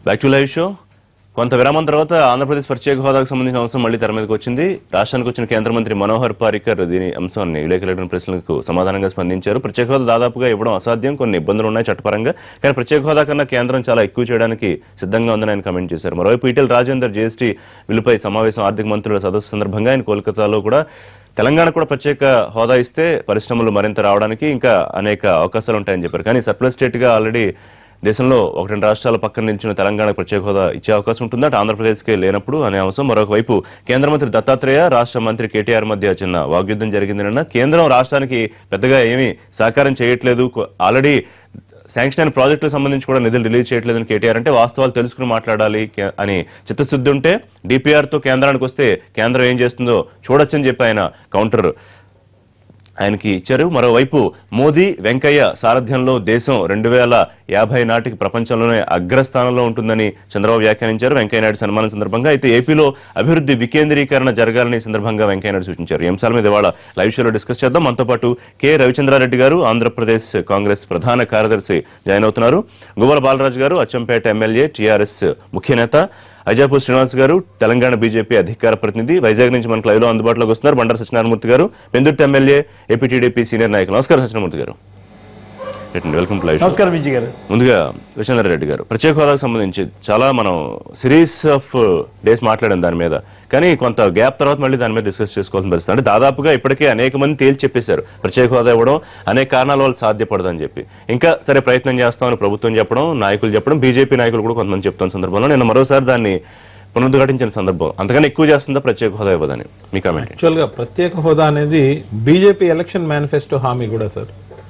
Back to live show కొంత విరామం తర్వాత ఆంధ్రప్రదేశ్ ప్రత్యేక హోదాకు సంబంధించిన అంశం మళ్ళీ తెర మీదకి వచ్చింది రాష్ట్రానికి వచ్చిన కేంద్ర మంత్రి మనోహర్ పారికర్ దీని అంశాన్ని విలేకరుల ప్రశ్నలకు సమాధానంగా స్పందించారు ప్రత్యేక హోదా దాదాపుగా ఇవ్వడం అసాధ్యం కొన్ని ఇబ్బందులు ఉన్నాయి చట్టపరంగా కానీ ప్రత్యేక హోదా కన్నా కేంద్రం చాలా ఎక్కువ చేయడానికి సిద్ధంగా ఉందని ఆయన కామెంట్ చేశారు మరోవైపు ఈటెల్ రాజేందర్ జీఎస్టీ బిల్లుపై సమావేశం ఆర్థిక మంత్రుల సదస్సు సందర్భంగా ఆయన కోల్కతాలో కూడా తెలంగాణ కూడా ప్రత్యేక హోదా ఇస్తే పరిశ్రమలు మరింత రావడానికి ఇంకా అనేక అవకాశాలు ఉంటాయని చెప్పారు కానీ సర్ప్లస్ స్టేట్ గా ఆల్రెడీ దేశంలో ఒకటి రెండు రాష్ట్రాల పక్కన నిలిచిన తెలంగాణకు ప్రత్యేక హోదా ఇచ్చే అవకాశం ఉంటుందా అటు ఆంధ్రప్రదేశ్కే లేనప్పుడు అనే అంశం మరొక వైపు కేంద్ర మంత్రి దత్తాత్రేయ రాష్ట్ర మంత్రి కేటీఆర్ మధ్య చిన్న వాగ్యుద్ధం జరిగింది నిన్న కేంద్రం రాష్ట్రానికి పెద్దగా ఏమీ సహకారం చేయట్లేదు కొ- ఆల్రెడీ శాంక్షన్ అయిన ప్రాజెక్టులకు సంబంధించి కూడా నిధులు రిలీజ్ చేయట్లేదని కేటీఆర్ అంటే వాస్తవాలు తెలుసుకుని మాట్లాడాలి కే- అని చిత్తశుద్ధి ఉంటే DPR తో కేంద్రానికి వస్తే కేంద్రం ఏం చేస్తుందో చూడొచ్చని చెప్పి ఆయన కౌంటర్ ఆయనకి ఇచ్చారు మరోవైపు మోదీ వెంకయ్య సారథ్యంలో దేశం రెండు వేల యాభై నాటికి ప్రపంచంలోనే అగ్రస్థానంలో ఉంటుందని చంద్రబాబు వ్యాఖ్యానించారు వెంకయ్యనాయుడు సన్మానం సందర్భంగా అయితే ఏపీలో అభివృద్ధి వికేంద్రీకరణ జరగాలని ఈ సందర్భంగా వెంకయ్యనాయుడు సూచించారు ఈ అంశాల మీద ఇవాళ లైవ్ షోలో డిస్కస్ చేద్దాం మనతో పాటు కె రవిచంద్రారెడ్డి గారు ఆంధ్రప్రదేశ్ కాంగ్రెస్ ప్రధాన కార్యదర్శి జాయిన్ అవుతున్నారు గువ్వల బాలరాజు గారు అచ్చంపేట ఎమ్మెల్యే టీఆర్ఎస్ ముఖ్య నేత అజాపూర్ శ్రీనివాస్ గారు తెలంగాణ బీజేపీ అధికార ప్రతినిధి వైజాగ్ నుంచి మనకు లైవ్ లో అందుబాటులోకి వస్తున్నారు బండారు సత్యనారాయణమూర్తి గారు పెందుర్తి ఎమ్మెల్యే ఏపీటీడీపీ సీనియర్ నాయకులు నమస్కారం సత్యనారాయణమూర్తి గారు right welcome to live show నమస్కారం విజయ్ గారు ముందుగా విశ్వనాథ్ రెడ్డి గారు ప్రత్యేక హోదాకు సంబంధించి చాలా మనం సిరీస్ ఆఫ్ డేస్ మాట్లాడాం దాని మీద కానీ కొంత గ్యాప్ తర్వాత మళ్ళీ దాని మీద డిస్కస్ చేసుకోవాల్సిన పరిస్థితి అంటే దాదాపుగా ఇప్పటికే అనేక మంది తేల్చి చెప్పేశారు ప్రత్యేక హోదా ఇవ్వడం అనేక కారణాల వల్ల సాధ్యపడదని చెప్పి ఇంకా సరే ప్రయత్నం చేస్తామని ప్రభుత్వం చెప్పడం నాయకులు చెప్పడం బీజేపీ నాయకులు కూడా కొంతమంది చెప్తున్న సందర్భంలో నేను మరోసారి దాన్ని పునరుద్ఘాటించిన సందర్భం అంతకన్నా ఎక్కువ చేస్తుందా ప్రత్యేక హోదా ఇవ్వదని మీ కామెంట్ యాక్చువల్గా ప్రత్యేక హోదా అనేది బీజేపీ ఎలక్షన్ మేనిఫెస్టో హామీ కూడా సార్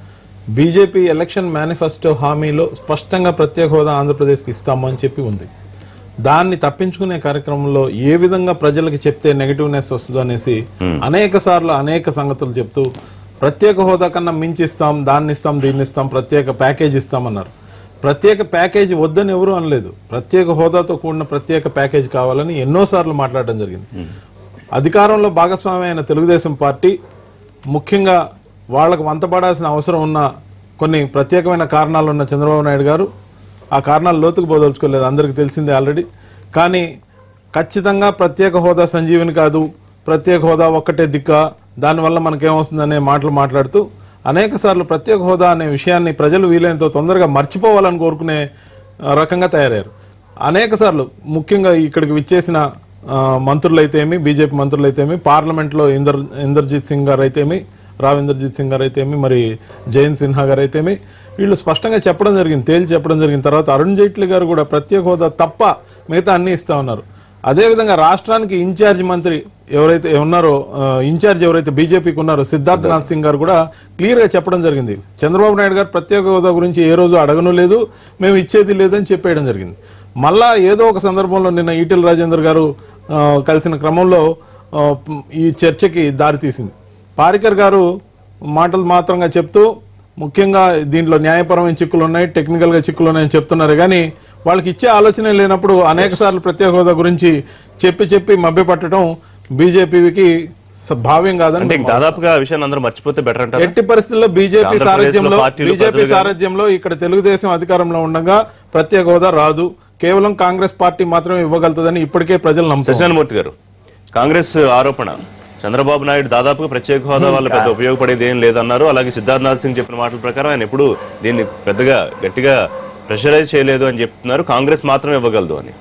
బీజేపీ ఎలక్షన్ మేనిఫెస్టో హామీలో స్పష్టంగా ప్రత్యేక హోదా ఆంధ్రప్రదేశ్కి ఇస్తాము అని చెప్పి ఉంది దాన్ని తప్పించుకునే కార్యక్రమంలో ఏ విధంగా ప్రజలకు చెప్తే నెగటివ్నెస్ వస్తుందో అనేసి అనేక సార్లు అనేక సంగతులు చెప్తూ ప్రత్యేక హోదా కన్నా మించి ఇస్తాం దాన్ని ఇస్తాం దీన్ని ఇస్తాం ప్రత్యేక ప్యాకేజ్ ఇస్తామన్నారు ప్రత్యేక ప్యాకేజ్ వద్దని ఎవరు అనలేదు ప్రత్యేక హోదాతో కూడిన ప్రత్యేక ప్యాకేజ్ కావాలని ఎన్నోసార్లు మాట్లాడడం జరిగింది అధికారంలో భాగస్వామి అయిన తెలుగుదేశం పార్టీ ముఖ్యంగా వాళ్లకు వంతపడాల్సిన అవసరం ఉన్న కొన్ని ప్రత్యేకమైన కారణాలు ఉన్న చంద్రబాబు నాయుడు గారు ఆ కారణాలు లోతుకు పోదలుచుకోలేదు అందరికీ తెలిసిందే ఆల్రెడీ కానీ ఖచ్చితంగా ప్రత్యేక హోదా సంజీవిని కాదు ప్రత్యేక హోదా ఒక్కటే దిక్క దానివల్ల మనకేమొస్తుందనే మాటలు మాట్లాడుతూ అనేక సార్లు ప్రత్యేక హోదా అనే విషయాన్ని ప్రజలు వీలైనంత తొందరగా మర్చిపోవాలని కోరుకునే ఆ, రకంగా తయారయ్యారు అనేక సార్లు ముఖ్యంగా ఇక్కడికి విచ్చేసిన ఆ, మంత్రులైతేమి బీజేపీ మంత్రులైతేమి పార్లమెంట్లో ఇందర్ ఇందర్జిత్ సింగ్ గారు అయితేమి రావ్ ఇందర్జిత్ సింగ్ గారు అయితేమి మరి జయంత్ సిన్హా గారు అయితేమి వీళ్ళు స్పష్టంగా చెప్పడం జరిగింది తేల్చి చెప్పడం జరిగిన తర్వాత అరుణ్ జైట్లీ గారు కూడా ప్రత్యేక హోదా తప్ప మిగతా అన్ని ఇస్తా ఉన్నారు అదేవిధంగా రాష్ట్రానికి ఇన్ఛార్జ్ మంత్రి ఎవరైతే ఉన్నారో ఆ, ఇన్ఛార్జ్ ఎవరైతే బీజేపీకి ఉన్నారో సిద్ధార్థ్ నాథ్ సింగ్ గారు కూడా క్లియర్ గా చెప్పడం జరిగింది చంద్రబాబు నాయుడు గారు ప్రత్యేక హోదా గురించి ఏ రోజు అడగను లేదు మేము ఇచ్చేది లేదని చెప్పేయడం జరిగింది మళ్ళా ఏదో ఒక సందర్భంలో నిన్న ఈటెల రాజేందర్ గారు ఆ, కలిసిన క్రమంలో ఆ, ఈ చర్చకి దారితీసింది పారికర్ గారు మాటలు మాత్రంగా చెప్తూ ముఖ్యంగా దీంట్లో న్యాయపరమైన చిక్కులు ఉన్నాయి టెక్నికల్ గా చిక్కులు ఉన్నాయని చెప్తున్నారు కానీ వాళ్ళకి ఇచ్చే ఆలోచన లేనప్పుడు అనేక సార్లు ప్రత్యేక హోదా గురించి చెప్పి చెప్పి మభ్యపట్టడం బీజేపీకి భావ్యం కాదని అంటే ఇంక దాదాపుగా ఆ విషయాన్ని అందరూ మర్చిపోతే బెటర్ అంటారు ఎట్టి పరిస్థితుల్లో బీజేపీ ఆంధ్రప్రదేశ్లో సారథ్యంలో పార్టీలు, బీజేపీ ప్రజలు గాని- సారథ్యంలో ఇక్కడ తెలుగుదేశం అధికారంలో ఉండగా ప్రత్యేక హోదా రాదు కేవలం కాంగ్రెస్ పార్టీ మాత్రమే ఇవ్వగలుగుతుందని ఇప్పటికే ప్రజలు నమ్ముతారు సత్యనారాయణమూర్తి గారు కాంగ్రెస్ ఆరోపణ చంద్రబాబు నాయుడు దాదాపుగా ప్రత్యేక హోదా వల్ల పెద్ద ఉపయోగపడేది ఏం లేదన్నారు అలాగే సిద్ధార్థనాథ్ సింగ్ చెప్పిన మాటల ప్రకారం ఆయన ఎప్పుడు దీన్ని పెద్దగా గట్టిగా ప్రెషరైజ్ చేయలేదు అని చెప్తున్నారు కాంగ్రెస్ మాత్రమే ఇవ్వగలదు అని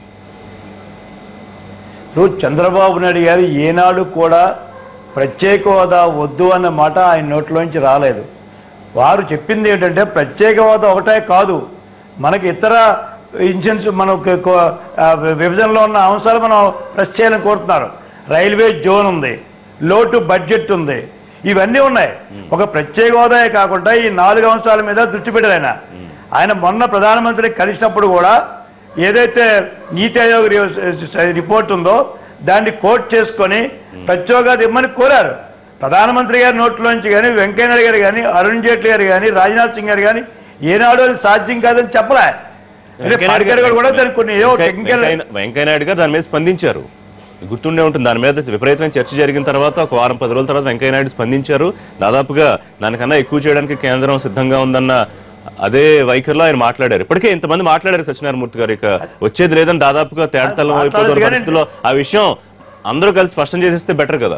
ఇప్పుడు చంద్రబాబు నాయుడు గారు ఏనాడు కూడా ప్రత్యేక హోదా వద్దు అన్న మాట ఆయన నోట్లోంచి రాలేదు వారు చెప్పింది ఏంటంటే ప్రత్యేక హోదా ఒకటే కాదు మనకి ఇతర ఇన్సూరెన్స్ మనం క- కో- ఆ, విభజనలో ఉన్న అంశాలు మనం ప్రెస్ చేయాలని కోరుతున్నారు రైల్వే జోన్ ఉంది లోటు బడ్జెట్ ఉంది ఇవన్నీ ఉన్నాయి ఒక ప్రత్యేక హోదాయే కాకుండా ఈ నాలుగు అంశాల మీద దృష్టి పెట్టారు ఆయన ఆయన మొన్న ప్రధానమంత్రి కలిసినప్పుడు కూడా ఏదైతే నీతి ఆయోగ్ రి- రిపోర్ట్ ఉందో దాన్ని కోట్ చేసుకొని ప్రత్యేకత ఇమ్మని కోరారు ప్రధానమంత్రి గారి నోట్లోంచి కానీ వెంకయ్యనాయుడు గారు కానీ అరుణ్ జైట్లీ గారు కానీ రాజ్నాథ్ సింగ్ గారు కానీ ఏనాడు అది సాధ్యం కాదని చెప్పలే అంటే పార్కర్ గారు కూడా దానికి కొన్ని ఏవో టెక్నికల్ వెంకయ్య- వెంకయ్యనాయుడు గారు దాని మీద స్పందించారు గుర్తుండే ఉంటుంది దాని మీద విపరీతమైన చర్చ జరిగిన తర్వాత ఒక వారం పది రోజుల తర్వాత వెంకయ్యనాయుడు స్పందించారు దాదాపుగా దానికన్నా ఎక్కువ చేయడానికి కేంద్రం సిద్ధంగా ఉందన్న అదే వైఖరిలో ఆయన మాట్లాడారు ఇప్పటికే ఇంతమంది మాట్లాడారు సత్యనారాయణమూర్తి గారు ఇక వచ్చేది లేదని దాదాపుగా తేడతలం అయిపోతున్న మాట్లాడదు పరిస్థితిలో ఆ విషయం అందరూ కలిసి స్పష్టం చేసేస్తే బెటర్ కదా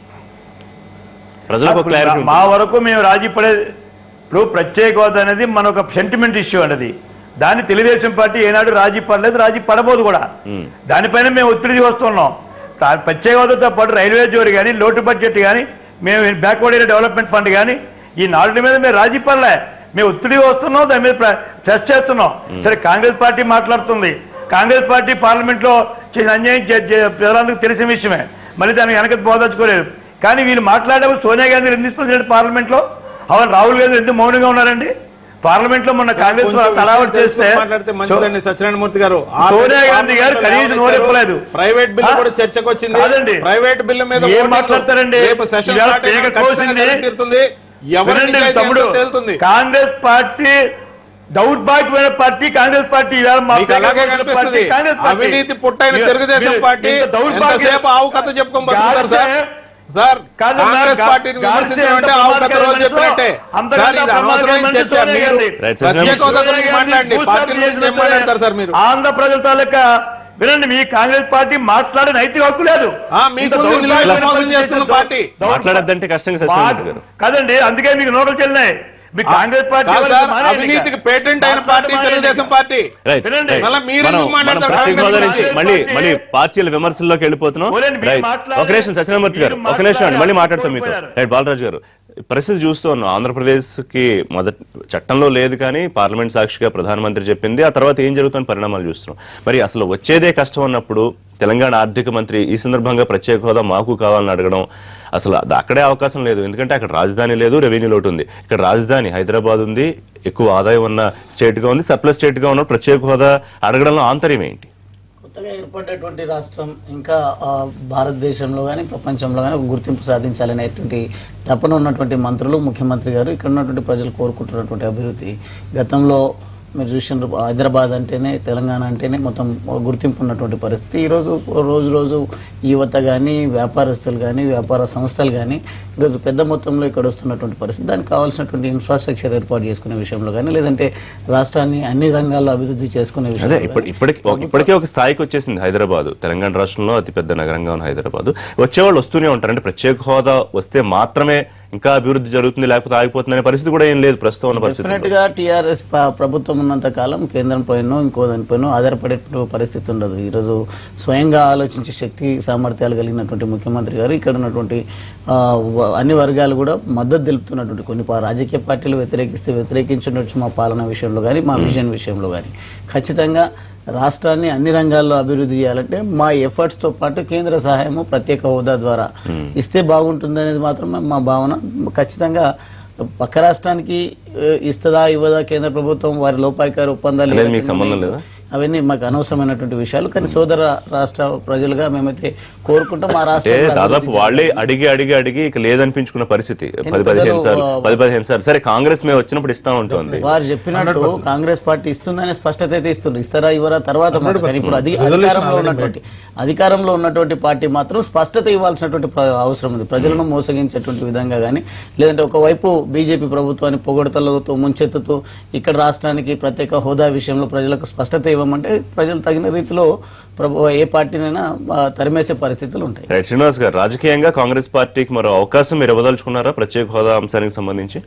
ప్రజలకు ఒక క్లారిటీ మా వరకు మేము రాజీ పడే ఇప్పుడు ప్రత్యేక హోదా అనేది మన ఒక సెంటిమెంట్ ఇష్యూ అనేది దాన్ని తెలుగుదేశం పార్టీ ఏనాడు రాజీ పడలేదు రాజీ పడబోదు కూడా దానిపైన మేము ఒత్తిడి వస్తున్నాం ప్ర- ప్రత్యేక హోదాతో పాటు రైల్వే జోరి కానీ లోటు బడ్జెట్ కానీ మేము బ్యాక్వర్డ్ ఏరియా డెవలప్మెంట్ ఫండ్ కానీ ఈ నాలుగు మీద మేము రాజీ పడలే మేము ఒత్తిడి వస్తున్నాం దాని మీద టెస్ట్ చేస్తున్నాం సరే కాంగ్రెస్ పార్టీ మాట్లాడుతుంది కాంగ్రెస్ పార్టీ పార్లమెంట్ లో చేసిన అన్యాయం చే- చే- ప్రజలందరికీ తెలిసిన విషయమే మళ్ళీ దానికి వెనక బోదలుచుకోలేదు కానీ వీళ్ళు మాట్లాడేప్పుడు సోనియా గాంధీ ఎందుకు స్పందించారు పార్లమెంట్ లో అవును రాహుల్ గాంధీ ఎందుకు మౌనంగా ఉన్నారండి పార్లమెంట్ లో మొన్న కాంగ్రెస్ కొంచెం వాళ్ళు తలావట్ విషయం చేస్తే తెలుసుకొని మాట్లాడితే మంచిదండి సత్యనారాయణమూర్తి గారు సోనియా గాంధీ గారు కనీసం నోరెప్పలేదు. ప్రైవేట్ బిల్లు ఆ? కూడా చర్చకు వచ్చింది కాదండి. ప్రైవేట్ బిల్లు మీద ఏం ఓటింగ్ మాట్లాడతారండి? రేపు సెషన్ ఇవాళ స్టార్ట్ అయినా పేక ఖచ్చితంగా కోసింది. జరిగి తీరుతుంది ఎవరి వినండి నిజాయితీ తమ్ముడు ఎంతో తేలుతుంది కాంగ్రెస్ పార్టీ దౌర్భాగ్యమైన పార్టీ కాంగ్రెస్ పార్టీ ఇవాళ మా మీకు అలాగే పేద కనిపిస్తుంది పార్టీ కాంగ్రెస్ పార్టీ. అవినీతి పుట్టైన మీరు- తెలుగుదేశం మీరు పార్టీ ఇంత దౌర్భాగ్యం- ఎంతసేపు ఆవు కథ చెప్పుకొని బతుకుతారు సార్ గాడ్సే- సార్ కాదన్నా, కాంగ్రెస్ గా- పార్టీని గాడ్సే విమర్శించడం ఎంత అంటే ఆవు కథ ప్రమాదకరమైన రోజు చెప్పినట్టే అంతకంటే సార్ ఇది అనవసరమైన ప్రమాదకరమైన చర్చ సోనియా మీరు గాంధీ. రైట్, ప్రత్యేక హోదా గురించి సోనియా మాట్లాడండి గాంధీ పార్టీ భూస్థాపన గురించి ఏం చేసిన మాట్లాడతారు సార్ మీరు ఆంధ్ర ప్రజల తాలూకా వినండి మీ కాంగ్రెస్ పార్టీ మాట్లాడే నైతిక హక్కు లేదు ఆ, మీకు ఇంత ఉంది, దౌర్భాగ్యమైన నిలబడి మోసం పని చేస్తున్న చేసిన పార్టీ. దౌర్భాగ్యం- మాట్లాడొద్దంటే కష్టంగా సత్యనారాయణమూర్తి గారు కాదండి అందుకే మీకు నోకలు చెల్లినాయి మీ కాంగ్రెస్ పార్టీ కాదు వాళ్ళకి సార్ మానేయండి ఇక. అవినీతికి పేటెంట్ అయిన మాట్లాడడం పార్టీ మానేయండి తెలుగుదేశం ఇక. పార్టీ రైట్ వినండి. రైట్. మళ్ళా మీరు మనం- ఎందుకు మాట్లాడతారు మనం ప్రత్యేక కాంగ్రెస్ హోదా నుంచి గురించి? మళ్ళీ మళ్ళీ పార్టీల విమర్శల్లోకి వెళ్ళిపోతున్నాం పోలేండి, మీరు రైట్ మాట్లాడారు. ఒక నిమిషం సత్యనారాయణమూర్తి గారు మీరు ఒక నిమిషం అండి మళ్ళీ మాట్లాడారు. మాట్లాడతాం మీతో పోయారు. రైట్ బాలరాజు గారు పరిస్థితి చూస్తూ ఉన్నాం ఆంధ్రప్రదేశ్ కి మొదటి చట్టంలో లేదు కానీ పార్లమెంట్ సాక్షిగా ప్రధానమంత్రి చెప్పింది ఆ తర్వాత ఏం జరుగుతున్న పరిణామాలు చూస్తున్నాం మరి అసలు వచ్చేదే కష్టం అన్నప్పుడు తెలంగాణ ఆర్థిక మంత్రి ఈ సందర్భంగా ప్రత్యేక హోదా మాకు కావాలని అడగడం అసలు అది అక్కడే అవకాశం లేదు ఎందుకంటే అక్కడ రాజధాని లేదు రెవెన్యూ లోటు ఉంది ఇక్కడ రాజధాని హైదరాబాద్ ఉంది ఎక్కువ ఆదాయం ఉన్న స్టేట్ గా ఉంది సర్ప్లస్ స్టేట్ గా ఉన్న ప్రత్యేక హోదా అడగడంలో ఆంతర్యం ఏంటి కొత్తగా ఏర్పడేటువంటి రాష్ట్రం ఇంకా ఆ, భారతదేశంలో కానీ ప్రపంచంలో కానీ ఒక గుర్తింపు సాధించాలనేటువంటి తపన ఉన్నటువంటి మంత్రులు ముఖ్యమంత్రి గారు ఇక్కడ ఉన్నటువంటి ప్రజలు కోరుకుంటున్నటువంటి అభివృద్ధి గతంలో మీరు చూసిన హైదరాబాద్ అంటేనే తెలంగాణ అంటేనే మొత్తం గుర్తింపు ఉన్నటువంటి పరిస్థితి ఈరోజు రోజు రోజు యువత కానీ వ్యాపారస్తులు కానీ వ్యాపార సంస్థలు కానీ ఈరోజు పెద్ద మొత్తంలో ఇక్కడ వస్తున్నటువంటి పరిస్థితి దానికి కావాల్సినటువంటి ఇన్ఫ్రాస్ట్రక్చర్ ఏర్పాటు చేసుకునే విషయంలో కానీ లేదంటే రాష్ట్రాన్ని అన్ని రంగాల్లో అభివృద్ధి చేసుకునే అదే విషయంలో ఇప్పటి ఇప్పటికి ఒక- ఇప్పటికే ఒక స్థాయికి వచ్చేసింది హైదరాబాద్ తెలంగాణ రాష్ట్రంలో అతిపెద్ద నగరంగా ఉన్న హైదరాబాద్ వచ్చేవాళ్ళు వస్తూనే ఉంటారు అంటే ప్రత్యేక హోదా వస్తే మాత్రమే ఇంకా అభివృద్ధి జరుగుతుంది లేకపోతే ఆగిపోతుంది అనే పరిస్థితి కూడా ఏం లేదు ప్రస్తుతం ఉన్న పరిస్థితి డెఫినెట్ గా టీఆర్ఎస్ ప్రభుత్వం ఉన్నంత కాలం కేంద్రం పైన ఇంకో దానిపైన ఆధారపడే పరిస్థితి ఉండదు ఈరోజు స్వయంగా ఆలోచించే శక్తి సామర్థ్యాలు కలిగినటువంటి ముఖ్యమంత్రి గారు ఇక్కడ ఉన్నటువంటి ఆ, వ- అన్ని వర్గాలు కూడా మద్దతు తెలుపుతున్నటువంటి కొన్ని పా- రాజకీయ పార్టీలు వ్యతిరేకిస్తే వ్యతిరేకించవచ్చు మా పాలన విషయంలో కానీ మా విజన్ విషయంలో కానీ ఖచ్చితంగా రాష్ట్రాన్ని అన్ని రంగాల్లో అభివృద్ధి చేయాలంటే మా ఎఫర్ట్స్ తో పాటు కేంద్ర సహాయము ప్రత్యేక హోదా ద్వారా ఇస్తే బాగుంటుంది అనేది మాత్రం మా భావన ఖచ్చితంగా పక్క రాష్ట్రానికి ఏ, ఇస్తుందా ఇవ్వదా కేంద్ర ప్రభుత్వం వారి లోపాయికారి ఒప్పందాలు అనేది మీకు ఏవైతే సంబంధం ఉన్నాయో, లేదా? అవన్నీ మాకు అనవసరమైనటువంటి విషయాలు కానీ సోదర రాష్ట్ర ప్రజలుగా మేమైతే కోరుకుంటాం మా అంటే రాష్ట్రం దాదాపు వాళ్ళే అడిగి అడిగి అడిగి ఇక లేదనిపించుకున్న పరిస్థితి పది పెద్దలు, పదిహేను సార్లు ఆ, పది పదిహేను సార్లు సరే కాంగ్రెస్ మేము వచ్చినప్పుడు ఇస్తా ఉంటుంది వారు చెప్పినట్టు కాంగ్రెస్ పార్టీ ఇస్తుందనే స్పష్టత అయితే ఇస్తుంది ఇస్తారా ఇవరా తర్వాత మాట. కానీ ఇప్పుడు అధి- అధికారంలో ఉన్నటువంటి అధికారంలో ఉన్నటువంటి పార్టీ మాత్రం స్పష్టత ఇవ్వాల్సినటువంటి ప్ర- అవసరం ఉంది ప్రజలను మోసగించేటువంటి విధంగా కానీ లేదంటే ఒకవైపు బీజేపీ ప్రభుత్వాన్ని పొగడతలతో ముంచెత్తుతూ ఇక్కడ రాష్ట్రానికి ప్రత్యేక హోదా విషయంలో ప్రజలకు స్పష్టత ఇవ్వమంటే ప్రజలు తగిన రీతిలో ప్రభు ఏ పార్టీనైనా ఆ, తరిమేసే పరిస్థితులు ఉంటాయి రైట్ శ్రీనివాస్ గారు రాజకీయంగా కాంగ్రెస్ పార్టీకి మరో అవకాశం మీరు ఇవ్వదలుచుకున్నారా ప్రత్యేక హోదా అంశానికి సంబంధించి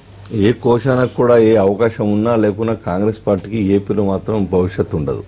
ఏ కోశానికి కూడా ఏ అవకాశం ఉన్నా లేకున్నా కాంగ్రెస్ పార్టీకి ఏపీలో మాత్రం భవిష్యత్తు ఉండదు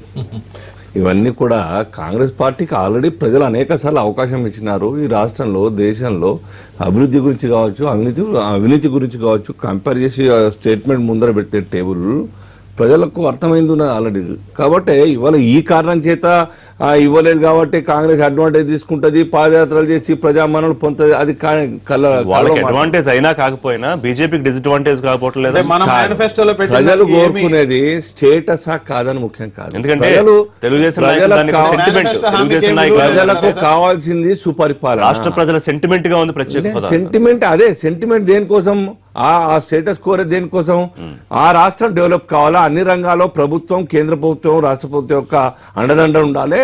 ఇవన్నీ కూడా కాంగ్రెస్ పార్టీకి ఆల్రెడీ ప్రజలు అనేక సార్లు అవకాశం ఇచ్చినారు ఈ రాష్ట్రంలో దేశంలో అభివృద్ధి గురించి కావచ్చు అవినీతి అవినీతి గురించి కావచ్చు కంపేర్ చేసి స్టేట్మెంట్ ముందర పెడితే టేబుల్ ప్రజలకు అర్థమైంది ఉన్నది ఆల్రెడీ కాబట్టి ఇవాళ ఈ కారణం చేత ఆ, ఇవ్వలేదు కాబట్టి కాంగ్రెస్ అడ్వాంటేజ్ తీసుకుంటది పాదయాత్రలు చేసి ప్రజామరణలు పొందుతుంది అది కా- కల వాళ్ళకి కలలో మాట. అడ్వాంటేజ్ అయినా కాకపోయినా బీజేపీకి డిసడ్వాంటేజ్ కాకపోవటం లేదా అంటే మన మేనిఫెస్టోలో పెట్టిన ప్రజలు ఏమీ- కోరుకునేది స్టేటస్ కాదని ముఖ్యం కాదు ఎందుకంటే ప్రజలు తెలుగుదేశం నాయకులు ప్రజలకు దానికి కావ- sentiment, Manifesto హామీకి తెలుగుదేశం ఏం నాయకులు విలువ ప్రజలకు లేదు. కావాల్సింది సుపరిపాలన రాష్ట్ర ప్రజల సెంటిమెంట్ గా ఉంది ప్రత్యేక హోదా సెంటిమెంట్ అదే సెంటిమెంట్ దేనికోసం ఆ ఆ స్టేటస్ కోరే దేనికోసం ఆ రాష్ట్రం డెవలప్ కావాలా అన్ని రంగాల్లో ప్రభుత్వం కేంద్ర ప్రభుత్వం రాష్ట్ర ప్రభుత్వం యొక్క అండదండ ఉండాలి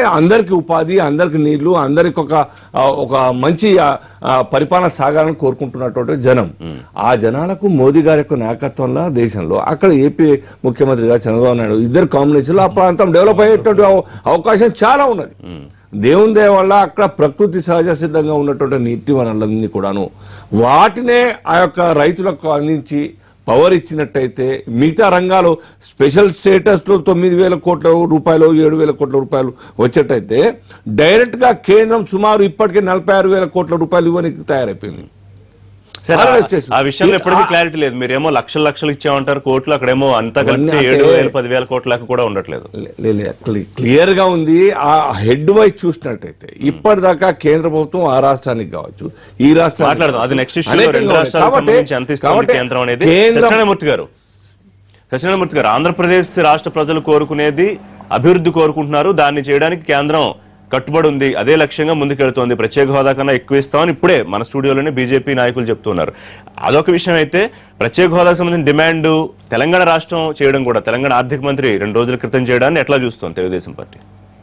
అందరికి ఉపాధి అందరికి నీళ్లు అందరికి ఒక ఆ, ఒక మంచి ఆ, ఆ, పరిపాలన సాగాలని కోరుకుంటున్నటువంటి జనం ఆ జనాలకు మోదీ గారి యొక్క నాయకత్వంలో దేశంలో అక్కడ ఏపీ ముఖ్యమంత్రిగా చంద్రబాబు నాయుడు ఇద్దరు కాంబినేషన్లో ఆ ప్రాంతం డెవలప్ అయ్యేటువంటి అవ- అవకాశం చాలా ఉన్నది దేవుని దయ వల్ల అక్కడ ప్రకృతి సహజ సిద్ధంగా ఉన్నటువంటి నీటి వనరులన్నీ కూడాను వాటినే ఆ యొక్క రైతులకు అందించి పవర్ ఇచ్చినట్టయితే మిగతా రంగాలు స్పెషల్ స్టేటస్ లో తొమ్మిది వేల కోట్ల రూపాయలు ఏడు వేల కోట్ల రూపాయలు వచ్చేటైతే డైరెక్ట్ గా కేంద్రం సుమారు ఇప్పటికే నలభై ఆరు వేల కోట్ల రూపాయలు ఇవ్వడానికి తయారైపోయింది సరే ఆల్రెడీ ఆ- వచ్చేసింది. ఆ విషయంలో ఎప్పటికీ ఆ- క్లారిటీ లేదు మీరేమో లక్షలు లక్షలు ఇచ్చామంటారు కోట్లు అక్కడేమో అంతా అవన్నీ కలిపితే అంటే- ఏడు వేలు పదివేల కోట్ల లెక్క కూడా ఉండట్లేదు క్లియర్ గా ఉంది ఆ హెడ్ వైజ్ చూసినట్టయితే ఇప్పటిదాకా కేంద్ర ప్రభుత్వం ఆ రాష్ట్రానికి కావచ్చు ఈ రాష్ట్రానికి మాట్లాడదాం అది కావచ్చు, నెక్స్ట్ ఇష్యూ అనేకంగా రెండు ఉన్నాయి. రాష్ట్రాలకు కాబట్టి- సంబంధించి ఎంత ఇస్తుంది కాబట్టి కేంద్రం అనేది కేంద్రం సత్యనారాయణమూర్తి గారు సత్యనారాయణమూర్తి గారు ఆంధ్రప్రదేశ్ రాష్ట్ర ప్రజలు కోరుకునేది అభివృద్ధి కోరుకుంటున్నారు దాన్ని చేయడానికి కేంద్రం కట్టుబడి ఉంది అదే లక్ష్యంగా ముందుకెళ్తోంది ప్రత్యేక హోదా కన్నా ఎక్కువ ఇస్తామని ఇప్పుడే మన స్టూడియోలోనే బీజేపీ నాయకులు చెప్తున్నారు అదొక విషయం అయితే ప్రత్యేక హోదాకు సంబంధించిన డిమాండ్ తెలంగాణ రాష్ట్రం చేయడం కూడా తెలంగాణ ఆర్థిక మంత్రి రెండు రోజుల క్రితం చేయడాన్ని ఎట్లా చూస్తోంది తెలుగుదేశం పార్టీ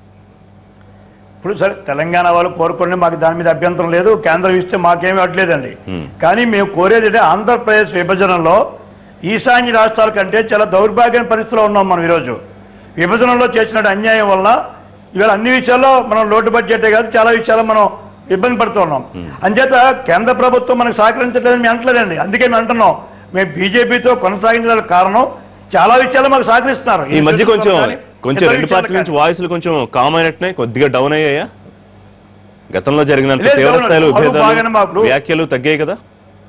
ఇప్పుడు సరే తెలంగాణ వాళ్ళు కోరుకుని మాకు దాని మీద అభ్యంతరం లేదు కేంద్రం ఇస్తే మాకేమీ అట్లేదండి కానీ మేము కోరేది అంటే ఆంధ్రప్రదేశ్ విభజనలో ఈశాన్య రాష్ట్రాల కంటే చాలా దౌర్భాగ్యమైన పరిస్థితిలో ఉన్నాం మనం ఈరోజు విభజనలో చేసిన అన్యాయం వల్ల ఇవాళ అన్ని విషయాల్లో మనం లోటు బడ్జెటే కాదు చాలా విషయాల్లో మనం ఇబ్బంది పడుతూ ఉన్నాం అంచేత కేంద్ర ప్రభుత్వం మనకు సహకరించట్లేదని మేము అంటలేదండి అందుకే మేము అంటున్నాం మేము బీజేపీతో కొనసాగించడానికి కారణం చాలా విషయాలు మాకు సహకరిస్తున్నారు ఈ మధ్య కొంచెం కానీ కొంచెం ఇతర రెండు విషయాల్లో పార్టీల నుంచి కానీ. వాయిస్లు కొంచెం కామ్ అయినట్టున్నాయి కొద్దిగా డౌన్ అయ్యాయా గతంలో జరిగినంత లేదు, తీవ్ర down స్థాయిలో అవును, బాగానే విభేదాలు మాకు. వ్యాఖ్యలు తగ్గాయి కదా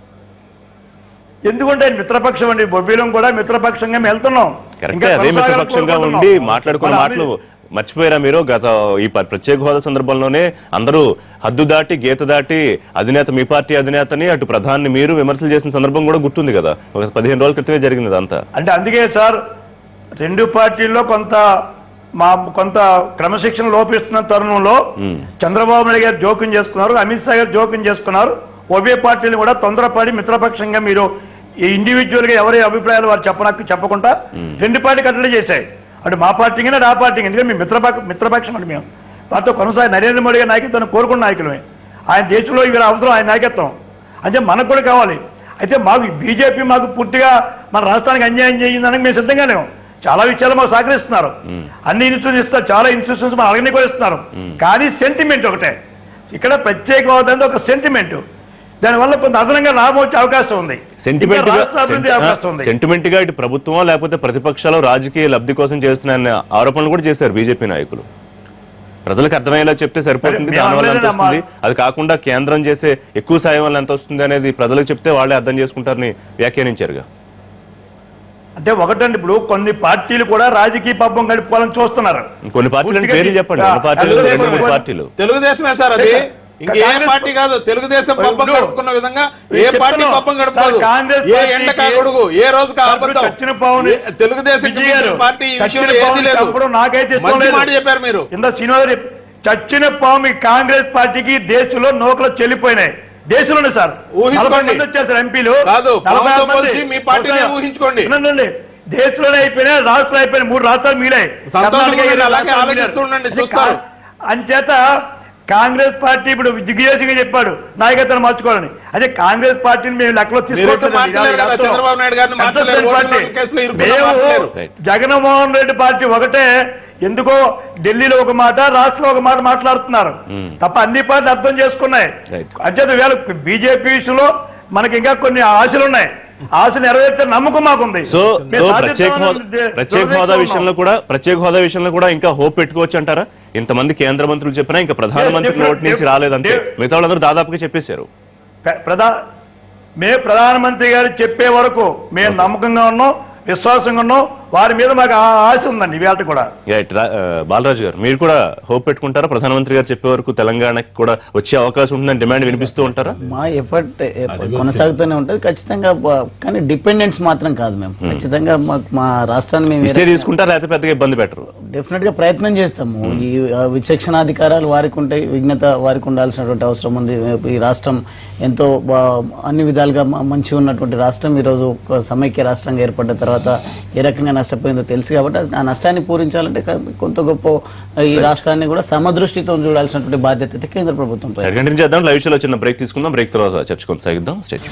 ఎందుకంటే మిత్రపక్షం అండి బొబ్బీలం కూడా మిత్రపక్షంగా మేము వెళ్తున్నాం కరెక్టే ఇంకా అదే కొనసాగాలని మిత్రపక్షంగా కోరుకుంటున్నాం. ఉండి మాట్లాడుకున్న మరి మాటలు మర్చిపోయారా మీరు గత ఈ ప- ప్రత్యేక హోదా సందర్భంలోనే అందరూ హద్దు దాటి గీత దాటి అధినేత మీ పార్టీ అధినేతని అటు ప్రధాని మీరు విమర్శలు చేసిన సందర్భం కూడా గుర్తుంది కదా ఒక పదిహేను రోజుల క్రితమే జరిగింది అదంతా అంటే అందుకే సార్ రెండు పార్టీల్లో కొంత మా కొంత క్రమశిక్షణ లోపిస్తున్న తరుణంలో చంద్రబాబు నాయుడు గారు జోక్యం చేసుకున్నారు అమిత్ షా గారు జోక్యం చేసుకున్నారు ఉభయ పార్టీలు కూడా తొందరపడి మిత్రపక్షంగా మీరు ఈ ఇండివిజువల్ గా ఎవరి అభిప్రాయాలు వారు చెప్పనకు చెప్పకుండా రెండు పార్టీ కట్టడి చేశాయి అటు మా పార్టీ కానీ ఆ పార్టీ కానీ ఎందుకంటే మీ మిత్రపక్ష మిత్రపక్షం అండి మేము వారితో కొనసాగి నరేంద్ర మోడీ గారి నాయకత్వాన్ని కోరుకున్న నాయకులమే ఆయన దేశంలో ఇవాళ అవసరం ఆయన నాయకత్వం అంటే మనకు కూడా కావాలి అయితే మాకు బీజేపీ మాకు పూర్తిగా మన రాష్ట్రానికి అన్యాయం చేయిందని మేము సిద్ధంగా లేము చాలా విషయాలు మాకు సహకరిస్తున్నారు అన్ని ఇన్స్టిట్యూషన్ ఇస్తారు చాలా ఇన్స్టిట్యూషన్స్ మన అలాగనే కూడా ఇస్తున్నారు కానీ సెంటిమెంట్ ఒకటే ఇక్కడ ప్రత్యేక హోదా అనేది ఒక సెంటిమెంట్ దానివల్ల కొంత అదనంగా లాభం వచ్చే అవకాశం ఉంది సెంటిమెంట్ ఇంకా రాష్ట్ర అభివృద్ధి అవకాశం ఉంది సెంటిమెంట్ గా ఇటు ప్రభుత్వం లేకపోతే ప్రతిపక్షాలు రాజకీయ లబ్ధి కోసం చేస్తున్న ఆరోపణలు కూడా చేశారు బీజేపీ నాయకులు ప్రజలకు అర్థమయ్యేలా చెప్తే సరిపోతుంది మేము దానివల్ల ఎంత అనలేదమ్మా. వస్తుంది అది కాకుండా కేంద్రం చేసే ఎక్కువ సాయం వల్ల ఎంత వస్తుంది అనేది ప్రజలకు చెప్తే వాళ్ళే అర్థం చేసుకుంటారని వ్యాఖ్యానించారుగా అంటే ఒకటండి ఇప్పుడు కొన్ని పార్టీలు కూడా రాజకీయ పబ్బం గడుపుకోవాలని చూస్తున్నారు కొన్ని పార్టీలు అంటే పేర్లు చెప్పండి కొన్ని పార్టీలు తెలుగుదేశం రెండు మూడు పార్టీలు తెలుగుదేశమే సార్ అది ఇంకే కాంగ్రెస్ పార్టీ కాదు తెలుగుదేశం ఇప్పుడు పబ్బం గడుపుకున్న విధంగా ఏ చెప్తున్నాం. పార్టీ పబ్బం గడుపుకోదు సార్, కాంగ్రెస్ ఏ పార్టీకి ఎండ కాకూడదు ఏ రోజు డబ్బు అబద్ధం చచ్చిన పావుని ఏ- తెలుగుదేశం విజయ్ గారు, పార్టీ ఈ చచ్చిన విషయంలో ఏది పావుని లేదు చంపడం నాకైతే ఇష్టం మంచి లేదు. మాట చెప్పారు మీరు ఇంత శ్రీనివాస్ రెడ్డి, చచ్చిన పాము ఈ కాంగ్రెస్ పార్టీకి దేశంలో నోకలు చెల్లిపోయినాయి దేశంలోనే సార్ ఊహించుకోండి. నలభై మంది వచ్చారు సార్ ఎంపీలు కాదు, నలభై పాముతో మంది. పోల్చి మీ పార్టీనే ఒకసారి ఊహించుకోండి. వినండి. దేశంలోనే అయిపోయినాయి రాష్ట్రాలు అయిపోయినాయి మూడు రాష్ట్రాలు మిగిలాయి సంతోషంగా కర్ణాటక ఉండండి, ఏడు అలాగే రాష్ట్రాలు ఆలోచిస్తూ మిగిలాయి. ఉండండి, అది చూస్తారు. కా- అంచేత కాంగ్రెస్ పార్టీ ఇప్పుడు దిగ్విజయంగా చెప్పాడు నాయకత్వాన్ని మార్చుకోవాలని అదే కాంగ్రెస్ పార్టీని మేము లెక్కలో తీసుకోవట్లేదండి. మార్చలేరు కదా, ఇది చంద్రబాబు నాయుడు గారిని మార్చలేరు, అడ్రస్ ఓటు పార్టీ. నోట్ల కేసులో ఇరుక్కున్న మేము మార్చలేరు. Right. జగన్మోహన్ రెడ్డి పార్టీ ఒకటే ఎందుకో ఢిల్లీలో ఒక మాట రాష్ట్రంలో ఒక మాట మాట్లాడుతున్నారు తప్ప అన్ని పార్టీలు అర్థం చేసుకున్నాయి Right. అంచేత వేళ బీజేపీ విషయంలో మనకి ఇంకా కొన్ని ఆశలు ఉన్నాయి ఆశలు నెరవేర్చే నమ్మకం మాకుంది సో మేము సో సాధిస్తామని ప్రత్యేక హోదా దే- ప్రత్యేక హోదా దురదృష్టంలో విషయంలో కూడా ప్రత్యేక హోదా విషయంలో కూడా ఇంకా హోప్ పెట్టుకోవచ్చు అంటారా ఇంతమంది కేంద్ర మంత్రులు చెప్పినా ఇంకా ప్రధానమంత్రి Yes, నోటి నుంచి different- రాలేదంటే different- మిగతా వాళ్ళందరూ దాదాపుగా చెప్పేశారు ప్ర- ప్రధా మే ప్రధానమంత్రి గారు చెప్పే వరకు మేము నమ్మకంగా ఉన్నాం విశ్వాసంగా ఉన్నాం వారి మీద మాకు ఆ- ఆశ ఉందండి ఇవాళ కూడా రైట్ రా- ఆ, బాలరాజు గారు మీరు కూడా హోప్ పెట్టుకుంటారా ప్రధానమంత్రి గారు చెప్పే వరకు తెలంగాణకి కూడా వచ్చే అవకాశం ఉంటుందని డిమాండ్ వినిపిస్తూ ఉంటారా మా ఎఫర్ట్ కొనసాగుతూనే ఉంటుంది ఖచ్చితంగా బ- కానీ డిపెండెంట్స్ మాత్రం కాదు మేము ఖచ్చితంగా మాకు మా రాష్ట్రాన్ని మేము ఇస్తే తీసుకుంటారా లేకపోతే పెద్దగా ఇబ్బంది పెట్టరు డెఫినెట్ గా ప్రయత్నం చేస్తాము ఈ ఆ, విచక్షణాధికారాలు వారికి ఉంటాయి విఘ్నత వారికి ఉండాల్సినటువంటి అవసరం ఉంది ఈ రాష్ట్రం ఎంతో బా- అన్ని విధాలుగా మ- మంచిగా ఉన్నటువంటి రాష్ట్రం ఈరోజు ఒక సమైక్య రాష్ట్రంగా ఏర్పడ్డ తర్వాత ఏ రకంగా నష్టపోయిందో తెలుసు కాబట్టి ఆ నష్టాన్ని పూరించాలంటే క- కొంత గొప్ప ఈ రాష్ట్రాన్ని కూడా సమదృష్టితో చూడాల్సినటువంటి బాధ్యత అయితే కేంద్ర ప్రభుత్వం పై కంటిన్యూ చేద్దాం లైవ్ షోలో చిన్న బ్రేక్ తీసుకుందాం బ్రేక్ తర్వాత చర్చ కొనసాగిద్దాం స్టేట్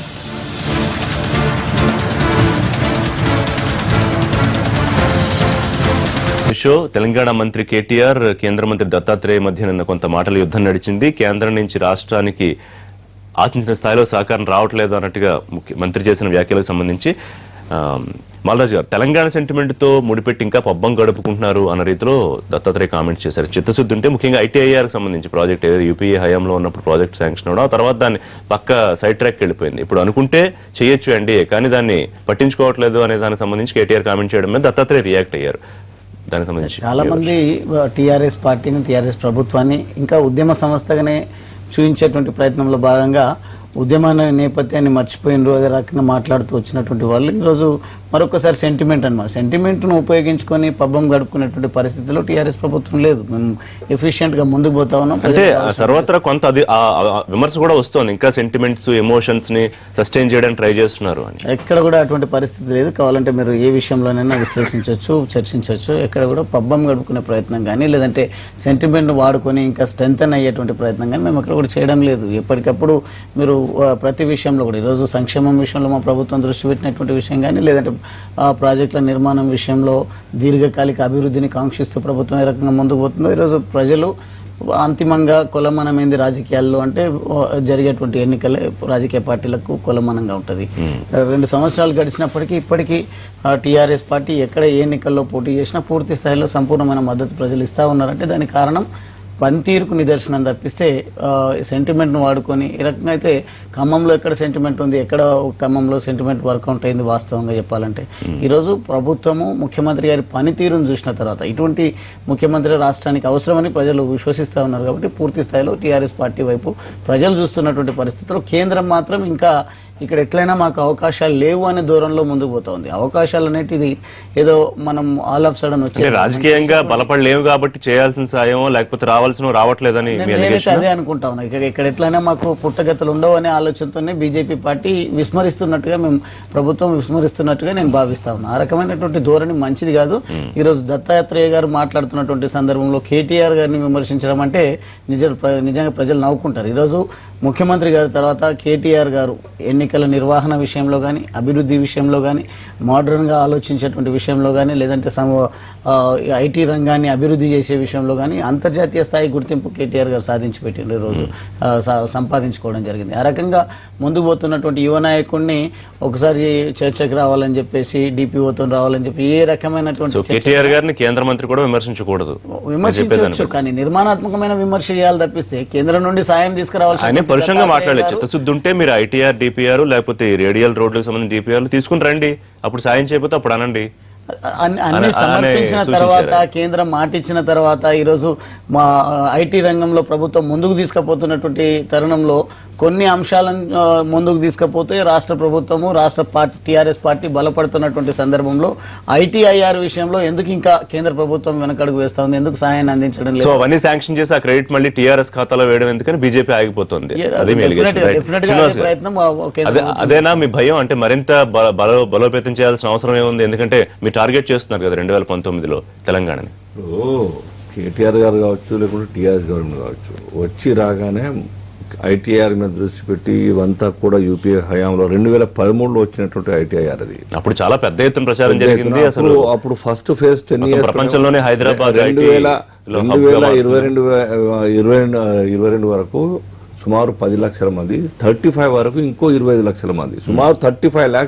షో తెలంగాణ మంత్రి కేటీఆర్ కేంద్ర మంత్రి దత్తాత్రేయ మధ్య నిన్న కొంత మాటల యుద్ధం నడిచింది కేంద్రం నుంచి రాష్ట్రానికి ఆశించిన స్థాయిలో సహకారం రావట్లేదు అన్నట్టుగా ముఖ్య- మంత్రి చేసిన వ్యాఖ్యలకు సంబంధించి ఆ, మాలరాజు గారు తెలంగాణ సెంటిమెంట్ తో ముడిపెట్టి ఇంకా పబ్బం గడుపుకుంటున్నారు అన్న రీతిలో దత్తాత్రేయ కామెంట్ చేశారు చిత్తశుద్ధి ఉంటే ముఖ్యంగా ఐటీఐఆర్ సంబంధించి ప్రాజెక్ట్ ఏదైతే యూపీఏ హయాంలో ఉన్నప్పుడు ప్రాజెక్ట్ శాంక్షన్ అవడం ఆ తర్వాత దాన్ని పక్క సైడ్ ట్రాక్ వెళ్ళిపోయింది ఇప్పుడు అనుకుంటే చేయొచ్చు అండి కానీ దాన్ని పట్టించుకోవట్లేదు అనే దానికి సంబంధించి కేటీఆర్ కామెంట్ చేయడం మీద దత్తాత్రేయ రియాక్ట్ అయ్యారు దానికి సంబంధించి చాలా మంది టీఆర్ఎస్ పార్టీని టీఆర్ఎస్ ప్రభుత్వాన్ని ఇంకా ఉద్యమ సంస్థగానే చూపించేటువంటి ప్రయత్నంలో భాగంగా ఉద్యమ నేపథ్యాన్ని మర్చిపోయినరు అదే రకంగా మాట్లాడుతూ వచ్చినటువంటి వాళ్ళు ఈరోజు మరొకసారి సెంటిమెంట్ అనమాట సెంటిమెంట్ను ఉపయోగించుకొని పబ్బం గడుపుకునేటువంటి పరిస్థితిలో టీఆర్ఎస్ ప్రభుత్వం లేదు మేము ఎఫిషియెంట్ గా ముందుకు పోతా ఉన్నాం అంటే సర్వత్రా కొంత అది ఆ- ఆ విమర్శ కూడా వస్తోంది ఇంకా సెంటిమెంట్స్ ఎమోషన్స్ ని సస్టైన్ చేయడానికి ట్రై చేస్తున్నారు అని ఎక్కడ కూడా అటువంటి పరిస్థితి లేదు కావాలంటే మీరు ఏ విషయంలోనైనా విశ్లేషించవచ్చు చర్చించవచ్చు ఎక్కడ కూడా పబ్బం గడుపుకునే ప్రయత్నం కానీ లేదంటే సెంటిమెంట్ వాడుకొని ఇంకా స్ట్రెంగ్ అయ్యేటువంటి ప్రయత్నం కానీ మేము అక్కడ కూడా చేయడం లేదు ఎప్పటికప్పుడు మీరు ఆ, ప్రతి విషయంలో కూడా ఈరోజు సంక్షేమం విషయంలో మా ప్రభుత్వం దృష్టి పెట్టినటువంటి విషయం కానీ లేదంటే ఆ ప్రాజెక్టుల నిర్మాణం విషయంలో దీర్ఘకాలిక అభివృద్ధిని కాంక్షిస్తూ ప్రభుత్వం ఏ రకంగా ముందుకు పోతుందో ఈరోజు ప్రజలు అంతిమంగా కొలమానమైంది రాజకీయాల్లో అంటే ఓ, జరిగేటువంటి ఎన్నికలే రాజకీయ పార్టీలకు కొలమానంగా ఉంటుంది రెండు సంవత్సరాలు గడిచినప్పటికీ ఇప్పటికీ టీఆర్ఎస్ పార్టీ ఎక్కడ ఏ ఎన్నికల్లో పోటీ చేసినా పూర్తి స్థాయిలో సంపూర్ణమైన మద్దతు ప్రజలు ఇస్తా ఉన్నారంటే దానికి కారణం పనితీరుకు నిదర్శనం తప్పిస్తే సెంటిమెంట్ను వాడుకొని ఈ రకంగా అయితే ఖమ్మంలో ఎక్కడ సెంటిమెంట్ ఉంది ఎక్కడ ఖమ్మంలో సెంటిమెంట్ వర్కౌట్ అయింది వాస్తవంగా చెప్పాలంటే ఈరోజు ప్రభుత్వము ముఖ్యమంత్రి గారి పనితీరును చూసిన తర్వాత ఇటువంటి ముఖ్యమంత్రి రాష్ట్రానికి అవసరమని ప్రజలు విశ్వసిస్తూ ఉన్నారు కాబట్టి పూర్తి స్థాయిలో టీఆర్ఎస్ పార్టీ వైపు ప్రజలు చూస్తున్నటువంటి పరిస్థితిలో కేంద్రం మాత్రం ఇంకా ఇక్కడ ఎట్లయినా మాకు అవకాశాలు లేవు అనే దూరంలో ముందుకు పోతా ఉంది అవకాశాలు అనేటిది ఏదో మనం ఆల్ ఆఫ్ సడన్ వచ్చే అంటే రాజకీయంగా బలపడలేవు కాబట్టి చేయాల్సిన సాయమో లేకపోతే రావాల్సిన రావట్లేదని మీ నేనైతే అలిగేషన్ అదే అనుకుంటా ఉన్నా ఇక ఇక్కడ ఎట్లయినా మాకు పుట్టగతులు ఉండవు అనే ఆలోచనతోనే బీజేపీ పార్టీ విస్మరిస్తున్నట్టుగా మేము ప్రభుత్వం విస్మరిస్తున్నట్టుగా నేను భావిస్తా ఉన్నా ఆ రకమైనటువంటి ధోరణి మంచిది కాదు ఈ రోజు దత్తాత్రేయ గారు మాట్లాడుతున్నటువంటి సందర్భంలో కేటీఆర్ గారిని విమర్శించడం అంటే నిజ ప్ర- నిజంగా ప్రజలు నవ్వుకుంటారు ఈరోజు ముఖ్యమంత్రి గారి తర్వాత కేటీఆర్ గారు ఎన్నికల నిర్వహణ విషయంలో కానీ అభివృద్ధి విషయంలో కానీ మోడర్న్గా ఆలోచించేటువంటి విషయంలో కానీ లేదంటే సమ- ఆ, ఐటీ రంగాన్ని అభివృద్ధి చేసే విషయంలో కానీ అంతర్జాతీయ స్థాయి గుర్తింపు కేటీఆర్ గారు సాధించి పెట్టిండ్రు ఈరోజు ఆ, స- సంపాదించుకోవడం జరిగింది ఆ రకంగా ముందుకు పోతున్నటువంటి యువ నాయకుడిని ఒకసారి చర్చకు రావాలని చెప్పేసి డిపిఓతో రావాలని చెప్పి ఏ రకమైనటువంటి సో కేటీఆర్ గారిని కేంద్ర మంత్రి కూడా విమర్శించకూడదు విమర్శించవచ్చు కానీ నిర్మాణాత్మకమైన విమర్శ చేయాలి తప్పిస్తే కేంద్రం నుండి సాయం తీసుకురావాల్సి ఆయన పరుషంగా మాట్లాడలేదు చిత్తశుద్ధి ఉంటే మీరు ఐటీఆర్ డిపిఆర్ లేకపోతే రేడియల్ రోడ్లకు సంబంధించి డిపిఆర్ తీసుకుని రండి అప్పుడు సాయం చేయకపోతే అప్పుడు అనండి అన్ని అన్ని అనే- సమర్పించిన సూచించారు. తర్వాత కేంద్రం మాటిచ్చిన తర్వాత ఈరోజు మా ఐటీ రంగంలో ప్రభుత్వం ముందుకు తీసుకుపోతున్నటువంటి తరుణంలో కొన్ని అంశాలను ఆ, ముందుకు తీసుకుపోతే రాష్ట్ర ప్రభుత్వము రాష్ట్ర పార్టీ టీఆర్ఎస్ పార్టీ బలపడుతున్నటువంటి సందర్భంలో ఐటీఐఆర్ విషయంలో ఎందుకు ఇంకా కేంద్ర ప్రభుత్వం వెనకడుగు వేస్తా ఉంది ఎందుకు సహాయాన్ని అందించడం సో లేదు అవన్నీ శాంక్షన్ చేసి ఆ క్రెడిట్ మళ్ళీ టీఆర్ఎస్ ఖాతాలో వేయడం ఎందుకని బీజేపీ ఆగిపోతుంది అదే మీ allegation, Definitely- right? definitely గా శ్రీనివాస్ అదే గారు. ప్రయత్నం ఆ, కేంద్ర అదే ప్రభుత్వం అదేనా మీ భయం అంటే మరింత బల బల- బలోపేతం చేయాల్సిన అవసరం ఏముంది ఎందుకంటే మీరు టార్గెట్ చేస్తున్నారు కదా రెండు వేల పంతొమ్మిదిలో తెలంగాణని ఇప్పుడు కేటీఆర్ గారు కావచ్చు లేకుంటే టీఆర్ఎస్ గవర్నమెంట్ కావచ్చు వచ్చి రాగానే ఐటీఆర్ మీద దృష్టి పెట్టి ఇవంతా కూడా యూపీఏ హయాంలో రెండు వేల పదమూడులో వచ్చినటువంటి ఐటీఐఆర్ అది అప్పుడు చాలా పెద్ద ఎత్తున ప్రచారం జరిగింది అసలు అప్పుడు అప్పుడు ఫస్ట్ ఫేజ్ టెన్ మొత్తం ఇయర్స్ ప్రపంచంలోనే హైదరాబాద్ రెండు IT వేల లో రెండు hub గా వేల మారుతుంది. ఇరవై రెండు వే- ఇరవై రెండు ఇరవై రెండు వరకు సుమారు పది లక్షల మంది థర్టీ ఫైవ్ వరకు ఇంకో ఇరవై ఐదు లక్షల మంది సుమారు థర్టీ ఫైవ్ ల్యాక్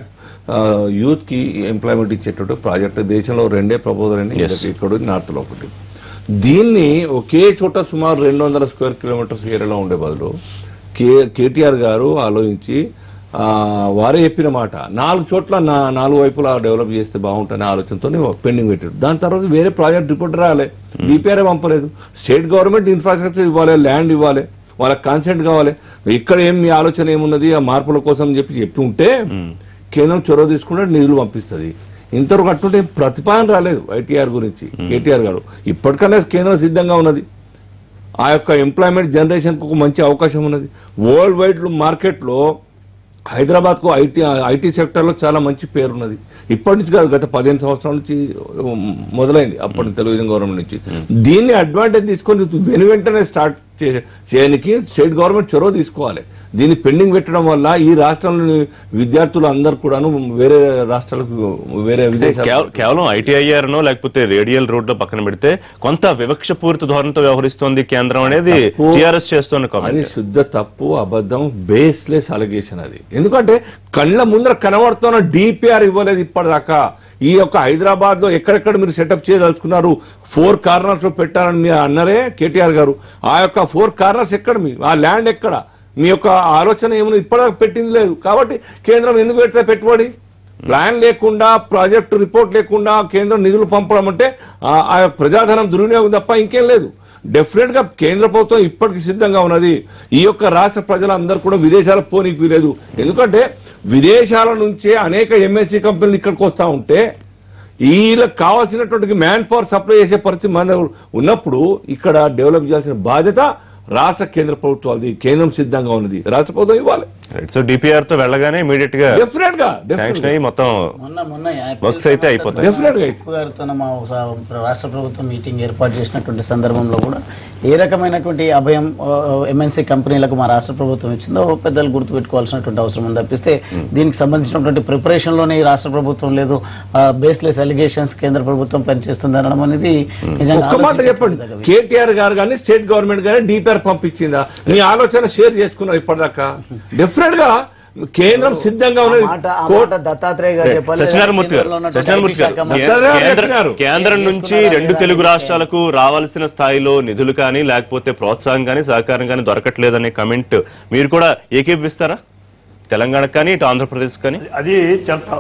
యూత్ కి ఎంప్లాయ్మెంట్ ఇచ్చేటట్టు ప్రాజెక్ట్ దేశంలో రెండే ప్రపోజల్ అని ఇక్కడ నార్త్ లో ఒకటి దీన్ని ఒకే చోట సుమారు రెండు వందల స్క్వేర్ కిలోమీటర్స్ ఏరియాలో ఉండే బదులు కే కేటీఆర్ గారు ఆలోచించి ఆ, వారే చెప్పిన మాట నాలుగు చోట్ల నా నాలుగు వైపులా డెవలప్ చేస్తే బాగుంటుందనే ఆలోచనతో పెండింగ్ పెట్టాడు దాని తర్వాత వేరే ప్రాజెక్ట్ రిపోర్ట్ రాలే డిపిఆర్ఏ పంపలేదు స్టేట్ గవర్నమెంట్ ఇన్ఫ్రాస్ట్రక్చర్ ఇవ్వాలి ల్యాండ్ ఇవ్వాలి వాళ్ళకి కాన్సెంట్ కావాలి ఇక్కడ ఏం మీ ఆలోచన ఏమున్నది ఆ మార్పుల కోసం అని చెప్పి చెప్పి ఉంటే కేంద్రం చొరవ తీసుకుంటే నిధులు పంపిస్తుంది ఇంతవరకు అట్టుంటే ఏం ప్రతిపాదన రాలేదు ఐటీఆర్ గురించి కేటీఆర్ గారు ఇప్పటికన్నా కేంద్రం సిద్ధంగా ఉన్నది ఆ యొక్క ఎంప్లాయ్మెంట్ జనరేషన్కి ఒక మంచి అవకాశం ఉన్నది వరల్డ్ వైడ్ మార్కెట్లో హైదరాబాద్ కు ఐటీ ఐటీ సెక్టర్ లో చాలా మంచి పేరున్నది ఇప్పటి నుంచి కాదు గత పదిహేను సంవత్సరాల నుంచి ఉమ్, మొదలైంది అప్పటి తెలుగుదేశం గవర్నమెంట్ నుంచి దీన్ని అడ్వాంటేజ్ తీసుకొని వెను వెంటనే స్టార్ట్ చే- చేయడానికి స్టేట్ గవర్నమెంట్ చొరవ తీసుకోవాలి దీన్ని పెండింగ్ పెట్టడం వల్ల ఈ రాష్ట్రంలోని విద్యార్థులు అందరు కూడాను వేరే రాష్ట్రాలకు వేరే విదేశాలు కేవ- కేవలం ఐటీఐఆర్ నో లేకపోతే రేడియల్ రోడ్ లో పక్కన పెడితే కొంత వివక్షపూరిత ధోరణితో వ్యవహరిస్తోంది కేంద్రం అనేది టిఆర్ఎస్ చేస్తున్న అది కామెంట్ శుద్ధ తప్పు అబద్ధం బేస్లెస్ అలిగేషన్ అది ఎందుకంటే కళ్ళ ముందర కనబడుతున్న డిపిఆర్ ఇవ్వలేదు ఇప్పటిదాకా ఈ యొక్క హైదరాబాద్ లో ఎక్కడెక్కడ మీరు సెటప్ చేయదలుచుకున్నారు ఫోర్ కార్నర్స్ లో పెట్టారని మీరు అన్నారే కేటీఆర్ గారు ఆ యొక్క ఫోర్ కార్నర్స్ ఎక్కడ మీ ఆ ల్యాండ్ ఎక్కడ మీ యొక్క ఆలోచన ఏమైనా ఇప్పటిదాకా పెట్టింది లేదు కాబట్టి కేంద్రం ఎందుకు పెడితే పెట్టుబడి ప్లాన్ లేకుండా ప్రాజెక్టు రిపోర్ట్ లేకుండా కేంద్రం నిధులు పంపడం అంటే ఆ- ఆ యొక్క ప్రజాధనం దుర్వినియోగం తప్ప ఇంకేం లేదు డెఫినెట్ గా కేంద్ర ప్రభుత్వం ఇప్పటికి సిద్ధంగా ఉన్నది ఈ యొక్క రాష్ట్ర ప్రజలందరూ కూడా విదేశాలకు పోనీకి వీలేదు ఎందుకంటే విదేశాల నుంచే అనేక ఎంఎస్సీ కంపెనీలు ఇక్కడికి వస్తూ ఉంటే వీళ్ళకి కావాల్సినటువంటి మ్యాన్ పవర్ సప్లై చేసే పరిస్థితి మన ఉన్నప్పుడు ఇక్కడ డెవలప్ చేయాల్సిన బాధ్యత రాష్ట్ర కేంద్ర ప్రభుత్వాలది కేంద్రం సిద్ధంగా ఉన్నది రాష్ట్ర ప్రభుత్వం ఇవ్వాలి సో డిపిఆర్ తో వెళ్ళగానే ఇమీడియట్ గా డెఫినెట్ గా definite శాంక్షన్ గా. అయ్యి మొత్తం మొన్న మొన్న Works అయితే అయిపోతాయి. Definitely గా అయితే. గారితో మా స- రాష్ట్ర ప్రభుత్వం మీటింగ్ ఏర్పాటు చేసినటువంటి సందర్భంలో కూడా ఏ రకమైనటువంటి అభయం ఎంఎన్సీ కంపెనీలకు మా రాష్ట్ర ప్రభుత్వం ఇచ్చిందో పెద్దలు గుర్తుపెట్టుకోవాల్సినటువంటి అవసరం ఉంది తప్పిస్తే దీనికి సంబంధించినటువంటి ప్రిపరేషన్ లోనే ఈ రాష్ట్ర ప్రభుత్వం లేదు బేస్లెస్ అలిగేషన్స్ కేంద్ర ప్రభుత్వం పనిచేస్తుంది అనడం అనేది నిజంగా ఒక్క మాట చెప్పండి ఆలోచించదగ్గ విషయం. కేటీఆర్ గారు కానీ స్టేట్ గవర్నమెంట్ కానీ డిపిఆర్ పంపించిందా మీ ఆలోచన షేర్ చేసుకున్నారు ఇప్పటిదాకా డెఫినెట్ గా కేంద్రం సిద్ధంగా ఆ ఉన్నది మాట ఆ కోర్టు మాట దత్తాత్రేయ గారు చెప్పాలి లేదా సత్యనారాయణమూర్తి గారు కేంద్రంలో ఉన్నటువంటి సత్యనారాయణమూర్తి గారు ఐటీ శాఖ మంత్రి- కే- దత్తాత్రేయ గారు కేంద్ర- చెప్పినారు. కేంద్రం నుంచి రెండు తెలుగు రాష్ట్రాలకు రావాల్సిన స్థాయిలో నిధులు కానీ లేకపోతే ప్రోత్సాహం కానీ సహకారం కానీ దొరకట్లేదనే కమెంట్ మీరు కూడా ఏకీపిస్తారా తెలంగాణకు కానీ ఇటు ఆంధ్రప్రదేశ్ కానీ అది చాలా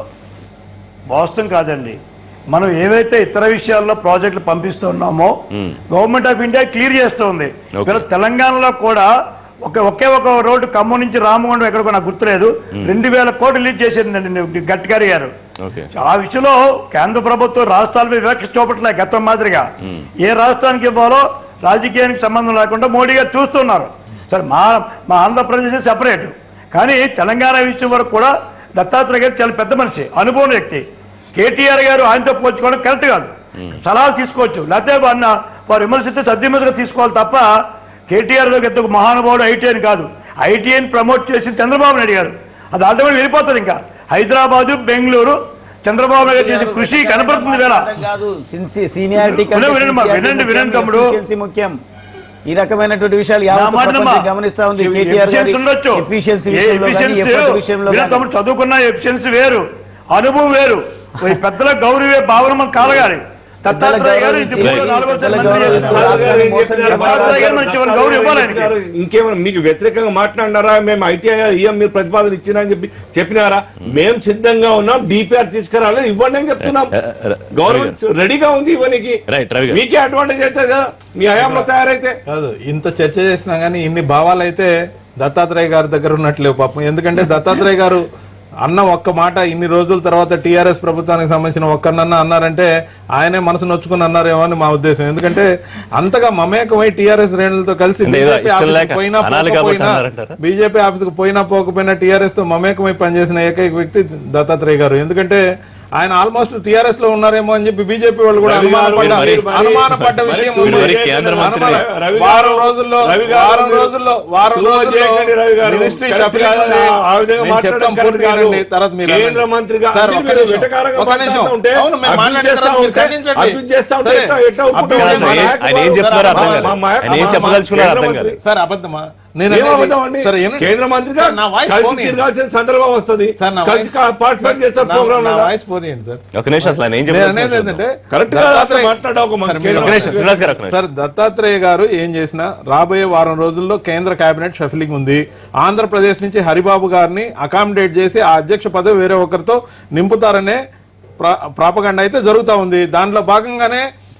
వాస్తవం కాదండి మనం ఏవైతే ఇతర విషయాల్లో ప్రాజెక్టులు పంపిస్తున్నామో గవర్నమెంట్ ఆఫ్ ఇండియా క్లియర్ చేస్తుంది Okay. ఇక్కడ తెలంగాణలో కూడా ఒక ఒకే ఒక రోడ్డు ఖమ్మం నుంచి రామగుండం ఎక్కడికో నాకు గుర్తులేదు రెండు వేల కోట్లు రిలీజ్ చేసిందండి గడ్కరీ గారు ఓకే ఆ విషయంలో కేంద్ర ప్రభుత్వం రాష్ట్రాలపై వివక్ష చూపట్లే గతం మాదిరిగా ఏ రాష్ట్రానికి ఇవ్వాలో రాజకీయానికి సంబంధం లేకుండా మోడీ గారు చూస్తున్నారు సరే మా మా ఆంధ్రప్రదేశ్ సెపరేట్ కానీ తెలంగాణ విషయం వరకు కూడా దత్తాత్రేయ గారు చాలా పెద్ద మనిషి అనుభవం వ్యక్తి కేటీఆర్ గారు ఆయనతో పోల్చుకోవడం కరెక్ట్ కాదు సలహాలు తీసుకోవచ్చు లేకపోతే వారిని వారు విమర్శిస్తే సద్విమర్శగా తీసుకోవాలి తప్ప కేటీఆర్ గారు ఎంత మహానుభావుడు ఐటీ అని కాదు ఐటీఐని ప్రమోట్ చేసి చంద్రబాబు నాయుడు గారు అది ఆల్రెడీ వెళ్ళిపోతుంది ఇంకా హైదరాబాదు బెంగళూరు చంద్రబాబు నాయుడు గారు చేసే కృషి కనపడుతుంది వేళ కాదు సిన్సి- సీనియారిటీ కంటే వినండి, వినండి, సిన్సియారిటీ వినండి, ముఖ్యం, వినండి తమ్ముడు. ఎఫిషియన్సీ ముఖ్యం ఈ రకమైనటువంటి విషయాలు నా యావత్ మాట ప్రపంచం గమనిస్తా ఉంది కేటీఆర్ గారి ఎఫిషియన్సీ ఉండొచ్చు ఎఫిషియన్సీ ఏ విషయంలో కానీ ఎఫిషియన్సీ ఎఫర్ట్ విషయంలో వీళ్ళ కానీ తమ్ముడు చదువుకున్న ఎఫిషియన్సీ వేరు అనుభవం వేరు ఈ పెద్దల గౌరవే భావన మనం కలగాలి దత్తాత్రేయ గారు ఇది మూడో నాలుగో సారి పెద్దల మంత్రి గౌరవం చేస్తున్నారు. రాష్ట్రాన్ని మోసం చేయడం దత్తాత్రేయ గారు మనకి చివరి గౌరవం ఇవ్వాలి ఆయనకి. ఇంకేమైనా మీకు వ్యతిరేకంగా మాట్లాడినారా మేము ఐటీఐ ఇయ్యం మీరు ప్రతిపాదన ఇచ్చినా అని చెప్పి చెప్పినారా మేము సిద్ధంగా ఉన్నాం డిపిఆర్ తీసుకురాలేదు ఇవ్వండి అని చెప్తున్నాం ఏ, ఏ, రవి గవర్నమెంట్ రెడీగా ఉంది ఇవ్వనికి రైట్ రవి గారు మీకే అడ్వాంటేజ్ అవుతుంది కదా మీ హయాంలో తయారైతే కాదు ఇంత చర్చ చేసినా కానీ ఇన్ని భావాలు అయితే దత్తాత్రేయ గారి దగ్గర ఉన్నట్లేవు పాపం ఎందుకంటే దత్తాత్రేయ గారు అన్న ఒక్క మాట ఇన్ని రోజుల తర్వాత టీఆర్ఎస్ ప్రభుత్వానికి సంబంధించిన ఒక్కరినన్న అన్నారంటే ఆయనే మనసు నొచ్చుకుని అన్నారేమో అని మా ఉద్దేశం ఎందుకంటే అంతగా మమేకమై టీఆర్ఎస్ శ్రేణులతో కలిసి అంటే ఏదో బీజేపీ ఇష్టం ఆఫీస్కి లేక పోయినా అనాలి కాబట్టి పోకపోయినా అన్నారంటారా? బీజేపీ ఆఫీస్కి పోయినా పోకపోయినా టీఆర్ఎస్ తో మమేకమై పనిచేసిన ఏకైక వ్యక్తి దత్తాత్రేయ గారు ఎందుకంటే ఆయన ఆల్మోస్ట్ టీఆర్ఎస్ లో ఉన్నారేమో అని చెప్పి బీజేపీ వాళ్ళు కూడా రవి గారు, అనుమానపడ్డ మరి- మరి- అనుమానపడ్డ మరి విషయం తూము ఉంది. మరి కేంద్ర మంత్రి- అనుమానం- రవి గారు- వారం రోజుల్లో రవి గారు వారం మీరు- రోజుల్లో వారం తూము రోజుల్లో చేయకండి రవి గారు. మినిస్ట్రీ కరెక్ట్ షఫిల్ కాదు. ఉంది. ఆ విధంగా నేను మాట్లాడడం చెప్తాం కరెక్ట్ పూర్తి కాదు. వినండి. తర్వాత మీరు కేంద్ర అనండి. మంత్రిగా సార్, మీరు ఒక్క నిమిషం. వెటకారంగా ఒక్క నిమిషం. మాట్లాడుతూ ఉంటే, అవును, మేము అభివృద్ధి మాట్లాడిన చేస్తా తర్వాత మీరు ఉంటే, ఖండించండి. అభివృద్ధి చేస్తా ఉంటే సరే. ఎట్లా- ఎట్లా ఒప్పుకుంటాం? అభివృద్ధి మా ఆయన ఏం- నాయకులు- ఆయన ఏం చెప్తున్నారో అర్థం మా- కాలేదు. మా- మా- ఆయన ఏం మా- చెప్పదలుచుకున్నారో కేంద్ర అర్థం మంత్రి- కాలేదు. సార్ అబద్ధమా నేను ఏం అనేది- అబద్ధం అండి? సరే, వినండి. కేంద్ర మంత్రిగా సార్, నా వాయిస్ కలిసి పోనీయండి. తిరగాల్సిన సందర్భం వస్తుంది సార్, నా కలిసి వాయిస్- పార్టిసిపేట్ చేస్తారు నా- ప్రోగ్రామ్ నా వాయిస్ పోనీయండి సార్ ఒక నిమిషం అసలు ఆయన ఏం నేను అనేది చెప్పారు ఏంటంటే కరెక్ట్ గా దత్తాత్రేయ- మాట్లాడా ఒక మన సార్, కేంద్ర ఒక నిమిషం శ్రీనివాస్ గారు ఒక నిమిషం. సార్ దత్తాత్రేయ గారు ఏం చేసినా రాబోయే వారం రోజుల్లో కేంద్ర కేబినెట్ షఫిలింగ్ ఉంది ఆంధ్రప్రదేశ్ నుంచి హరిబాబు గారిని అకామిడేట్ చేసి ఆ అధ్యక్ష పదవి వేరే ఒకరితో నింపుతారనే ప్రాపగండ అయితే జరుగుతూ ఉంది దాంట్లో భాగంగానే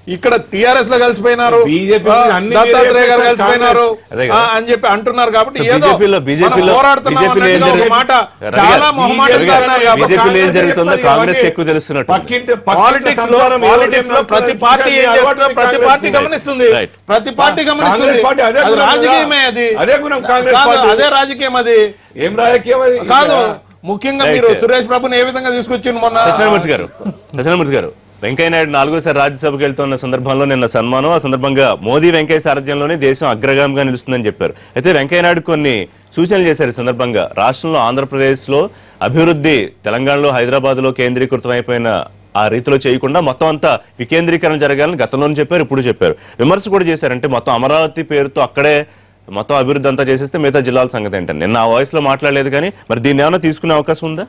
ఇక్కడ టిఆర్ఎస్ లో కలిసిపోయినారు BJP ఆ, అన్ని దత్తాత్రేయ గారు వేరే కలిసిపోయినారు అదే కదా. ఆ, అని చెప్పి అంటున్నారు కాబట్టి సో ఏదో బీజేపీలో- బీజేపీలో- మనం పోరాడుతున్నాం బీజేపీలో ఏం అన్నట్టుగా ఒక జరిగింది? మాట రవి చాలా గారు, మొహమాటంగా రవి అన్నారు గారు, కాబట్టి బీజేపీలో ఏం కాంగ్రెస్ జరుగుతుందో చెప్తారు కాంగ్రెస్ ఇవన్నీ. ఎక్కువ తెలుస్తున్నట్టు పక్కింటి పాలిటిక్స్ లో పాలిటిక్స్ లో ప్రతి పార్టీ ఏం చేస్తుందో ప్రతి పార్టీ గమనిస్తుంది Right. ప్రతి పార్టీ గమనిస్తుంది కాంగ్రెస్ పార్టీ అదే అది గుణం కదా. రాజకీయమే అది అదే గుణం కాంగ్రెస్ కాదు, పార్టీ. అదే రాజకీయం అది ఏం రాజకీయం అది కాదు ముఖ్యంగా Right. మీరు సురేష్ బాబుని ఏ విధంగా తీసుకొచ్చింది మొన్న సత్యనారాయణమూర్తి గారు సత్యనారాయణమూర్తి గారు వెంకయ్య నాయుడు నాలుగోసారి రాజ్యసభకు వెళ్తున్న సందర్భంలో నిన్న సన్మానం ఆ సందర్భంగా మోదీ వెంకయ్య సారథ్యంలోనే దేశం అగ్రగామిగా నిలుస్తుందని చెప్పారు అయితే వెంకయ్య నాయుడు కొన్ని సూచనలు చేశారు ఈ సందర్భంగా రాష్ట్రంలో ఆంధ్రప్రదేశ్ లో అభివృద్ధి తెలంగాణలో హైదరాబాద్ లో కేంద్రీకృతం అయిపోయిన ఆ రీతిలో చేయకుండా మొత్తం అంతా వికేంద్రీకరణ జరగాలని గతంలోనే చెప్పారు ఇప్పుడు చెప్పారు విమర్శ కూడా చేశారు అంటే మొత్తం అమరావతి పేరుతో అక్కడే మొత్తం అభివృద్ధి అంతా చేసేస్తే మిగతా జిల్లాల సంగతి ఏంటంటే నిన్న ఆ వాయిస్ లో మాట్లాడలేదు కానీ మరి దీన్ని ఏమైనా తీసుకునే అవకాశం ఉందా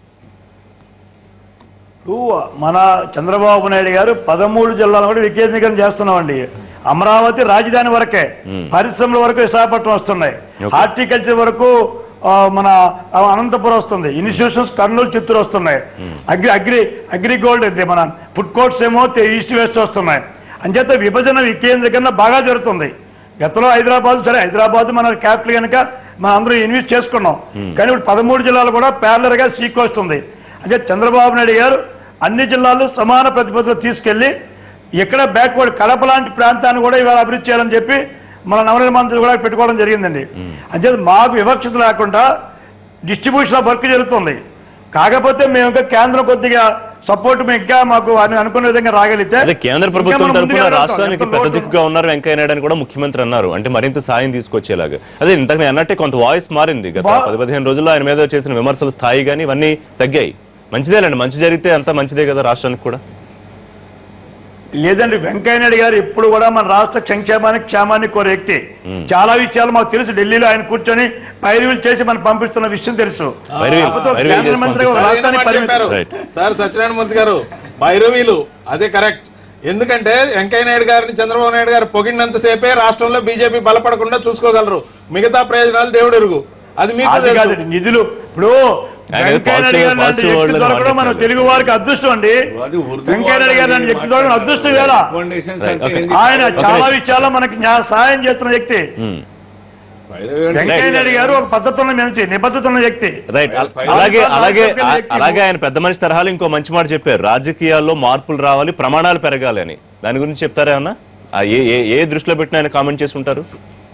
ఇప్పుడు మన చంద్రబాబు నాయుడు గారు పదమూడు జిల్లాలు కూడా వికేంద్రీకరణ చేస్తున్నామండి అమరావతి రాజధాని వరకే పరిశ్రమల వరకు విశాఖపట్నం వస్తున్నాయి హార్టికల్చర్ వరకు ఆ, మన అనంతపురం వస్తుంది ఇన్స్టిట్యూషన్స్ కర్నూలు చిత్తూరు వస్తున్నాయి అగ్రి అగ్రి అగ్రి గోల్డ్ అంటే మన ఫుడ్ కోర్ట్స్ ఏమో తే- ఈస్ట్ వెస్ట్ వస్తున్నాయి అంచేత విభజన వికేంద్రీకరణ బాగా జరుగుతుంది గతంలో హైదరాబాద్ సరే హైదరాబాద్ మన క్యాపిటల్ కనుక మనం అందరూ ఇన్వెస్ట్ చేసుకున్నాం కానీ ఇప్పుడు పదమూడు జిల్లాలు కూడా ప్యారలర్ గా సీక్ వస్తుంది అంటే చంద్రబాబు నాయుడు గారు అన్ని జిల్లాలు సమాన ప్రతిపత్తిలో తీసుకెళ్లి ఎక్కడ బ్యాక్వర్డ్ కడప లాంటి ప్రాంతాన్ని కూడా ఇవాళ అభివృద్ధి చేయాలని చెప్పి మన నవనిర్మాణ మంత్రి కూడా పెట్టుకోవడం జరిగిందండి అంటే మాకు వివక్షత లేకుండా డిస్ట్రిబ్యూషన్ ఆఫ్ వర్క్ జరుగుతుంది కాకపోతే మేము ఇంకా కేంద్రం కొద్దిగా సపోర్ట్ మేము ఇంకా మాకు అని అనుకున్న విధంగా రాగలిగితే అదే కేంద్ర ఇంకా ప్రభుత్వం మనం తరఫున ముందుకు వెళ్తాం. రాష్ట్రానికి ఎంత పెద్ద లోటు దిక్కుగా ఉన్నారు వెంకయ్య నాయుడు అని కూడా ముఖ్యమంత్రి అన్నారు అంటే మరింత సాయం తీసుకొచ్చేలాగా అదే ఇంతకు నేను అన్నట్టే కొంత వాయిస్ మారింది గత బా- పది పదిహేను రోజుల్లో ఆయన మీద చేసిన విమర్శల స్థాయి కానీ ఇవన్నీ తగ్గాయి మంచిదేలండి మంచి జరిగితే అంత మంచిదే కదా రాష్ట్రానికి కూడా లేదండి వెంకయ్య నాయుడు గారు ఎప్పుడు కూడా మన రాష్ట్ర సంక్షేమానికి క్షేమాన్ని కోరే వ్యక్తి చాలా విషయాలు మాకు తెలుసు ఢిల్లీలో ఆయన కూర్చొని పైరువులు చేసి మనం పంపిస్తున్న విషయం తెలుసు పైరువీలు- కాకపోతే పైరువీలు కేంద్ర చేసి మంత్రి పంపిస్తారు. రాష్ట్రానికి సరైన మాట చెప్పారు Right. సార్ సత్యనారాయణమూర్తి గారు భైరవీలు అదే కరెక్ట్ ఎందుకంటే వెంకయ్య నాయుడు గారిని చంద్రబాబు నాయుడు గారు పొగిడినంత సేపే రాష్ట్రంలో బీజేపీ బలపడకుండా చూసుకోగలరు మిగతా ప్రయోజనాలు దేవుడు ఎరుగు అది మీకు అది తెలుసు. కాదండి నిధులు ఇప్పుడు ఆయన వెంకయ్య నాయుడు positive- గారు లాంటి positive వ్యక్తి word లో దొరకడం మన మాట్లాడారు. తెలుగు వారికి అదృష్టం అండి అది ఉర్దూ వెంకయ్య నాయుడు గారు లాంటి వ్యక్తి దొరకడం అదృష్టం వేళ Recommendations Right, అంటే okay. ఏంది? ఆయన ఒక చాలా నిమిషం. విషయాల్లో మనకి న్యా- సహాయం చేస్తున్న వ్యక్తి వెంకయ్య నాయుడు గారు ఒక పద్ధతి ఉన్న మనిషి నిబద్ధత ఉన్న వ్యక్తి రైట్ పై- అలాగే రాజకీయాల్లో అలాగే రాజకీయాల్లో వ్యక్తి అలాగే ఆయన పెద్ద మనిషి తరహాలో ఇంకో మంచి మాట చెప్పారు రాజకీయాల్లో మార్పులు రావాలి ప్రమాణాలు పెరగాలి అని దాని గురించి చెప్తారా అన్న ఆ ఏ ఏ- ఏ దృష్టిలో పెట్టిన ఆయన కామెంట్ చేసి ఉంటారు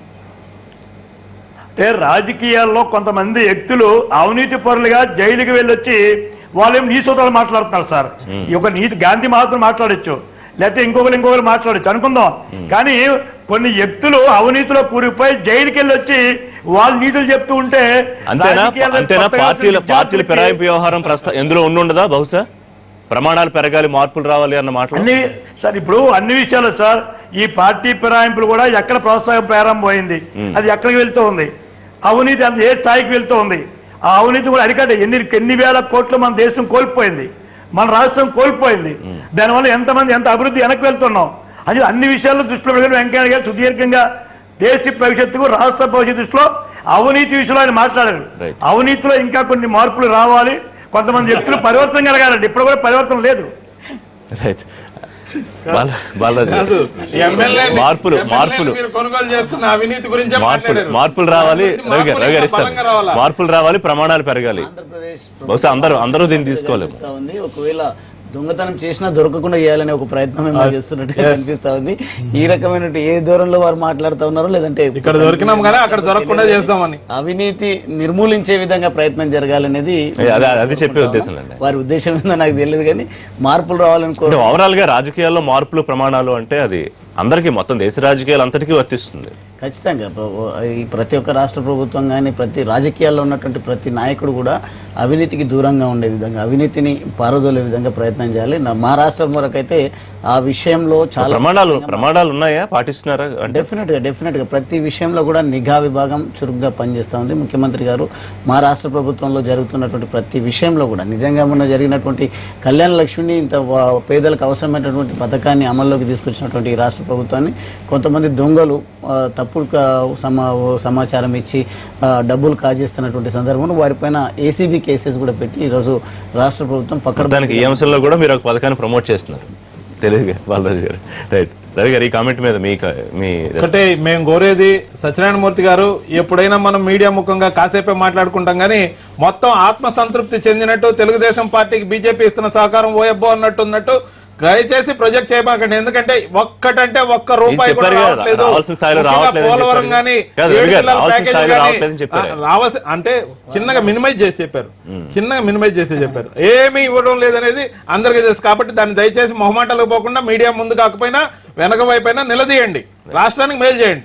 అంటే రాజకీయాల్లో కొంతమంది వ్యక్తులు అవినీతి పరులుగా జైలుకి వెళ్ళొచ్చి వాళ్ళేం నీ సూత్రాలు మాట్లాడుతున్నారు సార్ ఈ యొక్క నీతి గాంధీ మాత్రం మాట్లాడొచ్చు లేకపోతే ఇంకొకరు ఇంకొకరు మాట్లాడొచ్చు అనుకుందాం కానీ కొన్ని వ్యక్తులు అవినీతిలో కూరిపోయి జైలుకి వెళ్ళొచ్చి వాళ్ళు నీతులు చెప్తూ ఉంటే అంతేనా రాజకీయాల్లో అంతేనా కొత్తగా పార్టీల వచ్చిన పార్టీల విద్యార్థులకి ఫిరాయింపు వ్యవహారం ప్రస్తుతం ఎందులో ఉండుండదా బహుశా ప్రమాణాలు పెరగాలి మార్పులు రావాలి అన్న మాటలు అన్ని సార్ ఇప్పుడు అన్ని విషయాలు సార్ ఈ పార్టీ ఫిరాయింపులు కూడా ఎక్కడ ప్రోత్సాహం ప్రారంభమైంది అది ఎక్కడికి వెళ్తూ ఉంది అవినీతి అంత ఏ స్థాయికి వెళ్తూ ఉంది ఆ అవినీతి కూడా అరికట్ట ఎన్ని ఎన్ని వేల కోట్లు మన దేశం కోల్పోయింది మన రాష్ట్రం కోల్పోయింది దానివల్ల ఎంతమంది ఎంత అభివృద్ధి వెనక్కి వెళ్తున్నాం అది అన్ని విషయాల్లో దృష్టిలో పెట్టుకుని వెంకయ్య గారు సుదీర్ఘంగా దేశ భవిష్యత్తుకు రాష్ట్ర భవిష్యత్తు దృష్టిలో అవినీతి విషయంలో ఆయన మాట్లాడారు Right. అవినీతిలో ఇంకా కొన్ని మార్పులు రావాలి కొంతమంది వ్యక్తులు పరివర్తన కలగాలండి ఇప్పుడు కూడా పరివర్తన లేదు రైట్ బాల- బాలాజీ కాదు, ఎమ్మెల్యే ని- మార్పులు ఎమ్మెల్యే ని మార్పులు మీరు కొనుగోలు చేస్తున్న అవినీతి గురించే మార్పులు మాట్లాడారు మార్పులు రావాలి అవినీతి రవి గారు రవి గారు మార్పులు ఇంకా బలంగా రావాలా? ఇస్తారు మార్పులు రావాలి ప్రమాణాలు పెరగాలి ఆంధ్రప్రదేశ్ బహుశా అందరూ అందరూ దీన్ని తీసుకోలేము కనిపిస్తా ఉంది ఒకవేళ దొంగతనం చేసినా దొరకకుండా చేయాలనే ఒక ప్రయత్నం ఏమో Yes, చేస్తున్నట్టుగా yes. కనిపిస్తా ఉంది ఈ రకమైన ఏ దూరంలో వారు మాట్లాడుతా ఉన్నారో లేదంటే ఇక్కడ దొరికినాం కానీ అక్కడ దొరకకుండా చేస్తామని అవినీతి నిర్మూలించే విధంగా ప్రయత్నం జరగాలనేది ఏ, అదే- అది చెప్పే ఉద్దేశం లేండి. వారి ఉద్దేశం ఏందో నాకు తెలియదు కానీ మార్పులు రావాలని అంటే కోరు ఓవరాల్ గా రాజకీయాల్లో మార్పులు ప్రమాణాలు అంటే అది అందరికీ మొత్తం దేశ రాజకీయాలు అంతటికీ వర్తిస్తుంది ఖచ్చితంగా ప్రభు- ఈ ప్రతి ఒక్క రాష్ట్ర ప్రభుత్వం కానీ ప్రతి రాజకీయాల్లో ఉన్నటువంటి ప్రతి నాయకుడు కూడా అవినీతికి దూరంగా ఉండే విధంగా అవినీతిని పారదోలే విధంగా ప్రయత్నం చేయాలి నా- మా రాష్ట్రం వరకైతే ఆ విషయంలో చాలా ప్రమాణాలు ప్రమాణాలు ఉన్నాయా పాటిస్తున్నారా అంటే డెఫినెట్ గా డెఫినెట్ గా ప్రతి విషయంలో కూడా నిఘా విభాగం చురుగ్గా పనిచేస్తా ఉంది ముఖ్యమంత్రి గారు మా రాష్ట్ర ప్రభుత్వంలో జరుగుతున్నటువంటి ప్రతి విషయంలో కూడా నిజంగా మొన్న జరిగినటువంటి కళ్యాణ లక్ష్మిని ఇంత వా- పేదలకు అవసరమైనటువంటి పథకాన్ని అమల్లోకి తీసుకొచ్చినటువంటి ఈ రాష్ట్ర ప్రభుత్వాన్ని కొంతమంది దొంగలు ఆ, తప్పుడు కా- సమా సమాచారం ఇచ్చి ఆ, డబ్బులు కాజేస్తున్నటువంటి సందర్భంలో వారిపైన ఏసీబీ కేసెస్ కూడా పెట్టి ఈరోజు రాష్ట్ర ప్రభుత్వం పక్కన దానికి ఈ అంశంలో కూడా మీరు ఒక పథకాన్ని ప్రమోట్ చేస్తున్నారు తెలియదు బాలరాజు గారు రైట్ రవి గారు ఈ కామెంట్ మీద మీ క- మీ ఒకటే మేము కోరేది సత్యనారాయణ మూర్తి గారు ఎప్పుడైనా మనం మీడియా ముఖంగా కాసేపే మాట్లాడుకుంటాం కానీ మొత్తం ఆత్మసంతృప్తి చెందినట్టు తెలుగుదేశం పార్టీకి బీజేపీ ఇస్తున్న సహకారం ఓయబ్బో అన్నట్టు ఉన్నట్టు దయచేసి ప్రొజెక్ట్ చేయమాకండి ఎందుకంటే ఒక్కటంటే ఒక్క రూపాయి కూడా చెప్పారు కదా, రావట్లేదు రావాల్సిన స్థాయిలో ముఖ్యంగా రావట్లేదని పోలవరం చెప్పారు. కానీ కాదు, ఏడు రవి గారు, జిల్లాల రావాల్సిన ప్యాకేజీ స్థాయిలో కానీ రావట్లేదని చెప్పారు. ఆ, రావాల్సి అంటే చిన్నగా మినిమైజ్ చేసి చెప్పారు చిన్నగా మినిమైజ్ చేసి చెప్పారు ఏమీ ఇవ్వడం లేదనేది అందరికీ తెలుసు కాబట్టి దాన్ని దయచేసి మొహమాటాలకు పోకుండా మీడియా ముందు కాకపోయినా వెనక వైపైనా నిలదీయండి రాష్ట్రానికి మేలు చేయండి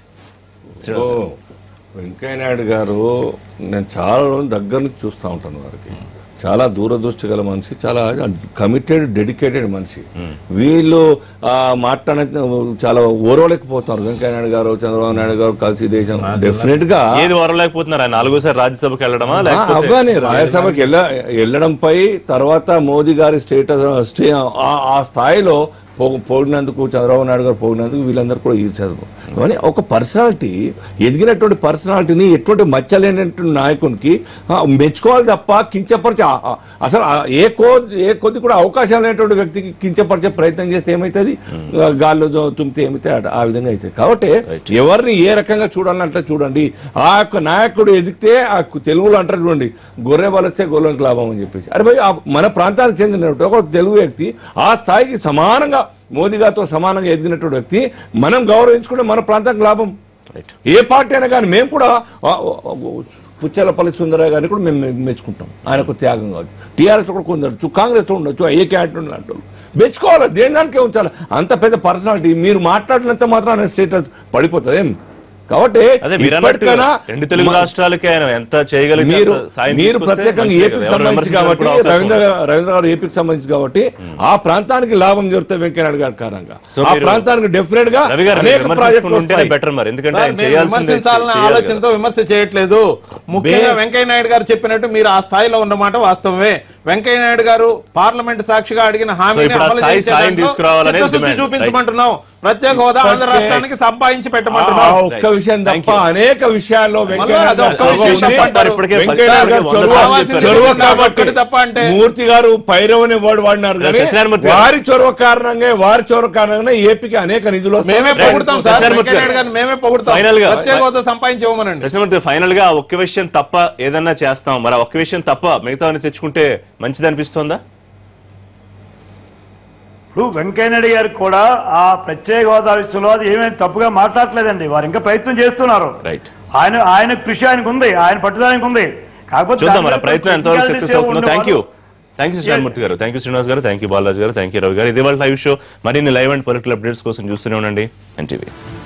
రైట్ ఓ, వెంకయ్యనాయుడు గారు నేను చాలా రోజులు దగ్గర నుంచి చూస్తూ ఉంటాను వారికి చాలా దూరదృష్టి గల మనిషి చాలా కమిటెడ్ డెడికేటెడ్ మనిషి వీళ్ళు ఆ, మాట్లాడే చాలా ఓరవలేకపోతున్నారు వెంకయ్యనాయుడు గారు చంద్రబాబు నాయుడు గారు కలిసి దేశం డెఫినెట్ గా ఏది వరలేకపోతున్నారు ఆయన నాలుగోసారి రాజ్యసభకి వెళ్ళడమా ఆ, లేకపోతే అవ్వని రాజ్యసభకి వెళ్ళ వెళ్ళడంపై తర్వాత మోదీ గారి స్టేటస్ స్టే ఆ- ఆ స్థాయిలో పో- పోగినందుకు చంద్రబాబు నాయుడు గారు పోగినందుకు వీళ్ళందరూ కూడా ఈర్చారు కానీ ఒక పర్సనాలిటీ ఎదిగినటువంటి పర్సనాలిటీని ఎటువంటి మచ్చలేనటువంటి నాయకునికి ఆ, మెచ్చుకోవాలి తప్ప కించపరిచే ఆ- ఆ- అసలు ఆ ఏ కో ఏ కొద్ది కూడా అవకాశం లేనటువంటి వ్యక్తికి కించపరిచే ప్రయత్నం చేస్తే ఏమవుతుంది గాల్లో దో- తుమ్మితే ఏమైతే ఆ- ఆ విధంగా అవుతుంది కాబట్టి ఎవరిని ఏ రకంగా చూడాలంటే చూడండి ఆ యొక్క నాయకుడు ఎదిగితే ఆ కు- తెలుగులో అంటారు చూడండి గొర్రె వలస్తే గొర్రెలకు లాభం అని చెప్పేసి అరే భయ్ ఆ మన ప్రాంతానికి చెందినటువంటి ఒక తెలుగు వ్యక్తి ఆ స్థాయికి సమానంగా మోదీ గారితో సమానంగా ఎదిగినటువంటి వ్యక్తి మనం గౌరవించుకుంటే మన ప్రాంతానికి లాభం రైట్ ఏ పార్టీ అయినా కానీ మేము కూడా ఆ, ఆ, ఆ, పుచ్చలపల్లి సుందరయ్య గారిని కూడా మేము మె- మెచ్చుకుంటాం ఆయనకు త్యాగం కావచ్చు టీఆర్ఎస్ కూడా కొందరు కాంగ్రెస్ లో ఉండొచ్చు ఏ క్యాండిడేట్ లాంటి వాళ్ళు మెచ్చుకోవాలి దేని దానికే ఉంచాలి అంత పెద్ద పర్సనాలిటీ మీరు మాట్లాడినంత మాత్రం స్టేటస్ పడిపోతుంది ఏం కాబట్టి అదే మీరు అన్నట్టు ఇప్పటికైనా రెండు తెలుగు రాష్ట్రాలకి ఆయన ఎంత చేయగలిగితే మీరు అంత సాయం మీరు తీసుకొస్తే ప్రత్యేకంగా మంచిదే ఏపీకి కదా. ఎవరు సంబంధించి విమర్శించడానికి కాబట్టి కూడా అవకాశం రవీంద్ర ఉండదు. గారు- రవీంద్ర గారు ఏపీకి సంబంధించి కాబట్టి ఆ ప్రాంతానికి లాభం జరుగుతుంది వెంకయ్యనాయుడు గారి కారణంగా సో ఆ మీరు- ప్రాంతానికి డెఫినెట్ గా రవి గారు అనేక ప్రాజెక్టులు ఉంటేనే వస్తాయి బెటర్ మరి ఎందుకంటే సార్, ఆయన మేము చేయాల్సిందే విమర్శించాలన్న చేయాలి కదా. ఆలోచనతో విమర్శ చేయట్లేదు ముఖ్యంగా వెంకయ్య నాయుడు గారు చెప్పినట్టు మీరు ఆ స్థాయిలో ఉన్నమాట వాస్తవమే వెంకయ్య నాయుడు గారు పార్లమెంట్ సాక్షిగా అడిగిన హామీని ఇప్పుడు ఆ అమలు స్థాయి చేసే సాయం దాంట్లో తీసుకురావాలనేది చిత్తశుద్ధి డిమాండ్. చూపించమంటున్నాం ప్రత్యేక హోదా ఆంధ్ర ఇప్పటికే- రాష్ట్రానికి సంపాదించి ఆ పెట్టమంటున్నాం ఒక్క విషయం Thank తప్ప you. అనేక విషయాల్లో వెంకయ్య అది ఒక్క నాయుడు విషయం చొరవ తప్ప ఉంది. అంటారు. ఇప్పటికే వెంకయ్య నాయుడు గారు వంద చొరవ- సార్లు చెప్పారు. చొరవ ఒక్కటి కాబట్టి తప్ప అంటే- మూర్తి గారు పైరవని వర్డ్ వాడినారు కానీ సత్యనారాయణ మూర్తి గారు. వారి చొరవ కారణంగా వారి చొరవ కారణంగా ఏపీకి అనేక నిధులు వస్తాయి. మేమే పొగుడుతాం సార్ సత్యనారాయణ వెంకయ్య నాయుడు గారిని మేమే పొగుడుతాం Final గా- ప్రత్యేక హోదా సంపాదించి ఇవ్వమనండి కృష్ణమూర్తి ఫైనల్ గా ఆ ఒక్క విషయం తప్ప ఏదన్నా చేస్తాం మరి ఆ ఒక్క విషయం తప్ప మిగతావన్నీ తెచ్చుకుంటే మంచిది అనిపిస్తుందా ఇప్పుడు వెంకయ్యనాయుడు గారు కూడా ఆ ప్రత్యేక హోదా విషయంలో అది ఏమీ తప్పుగా మాట్లాడలేదండి వారు ఇంకా ప్రయత్నం చేస్తున్నారు రైట్ ఆయన ఆయన కృషి ఆయనకు ఉంది ఆయన పట్టుదలకు ఉంది కాకపోతే చూద్దాం దాని మరి ఆ మీద ప్రయత్నం ఎంతవరకు technicalities సక్సెస్ అవుతుందో ఉండే థ్యాంక్ యూ వాళ్ళు- థ్యాంక్ యూ శ్రీరామూర్తి గారు థ్యాంక్ యూ శ్రీనివాస్ గారు థ్యాంక్ యూ బాలరాజు గారు థ్యాంక్ యూ రవి గారు ఇదే వాళ్ళ లైవ్ షో మరిన్ని లైవ్ అండ్ పొలిటికల్ అప్డేట్స్ కోసం చూస్తూనే ఉండండి ఎన్టీవీ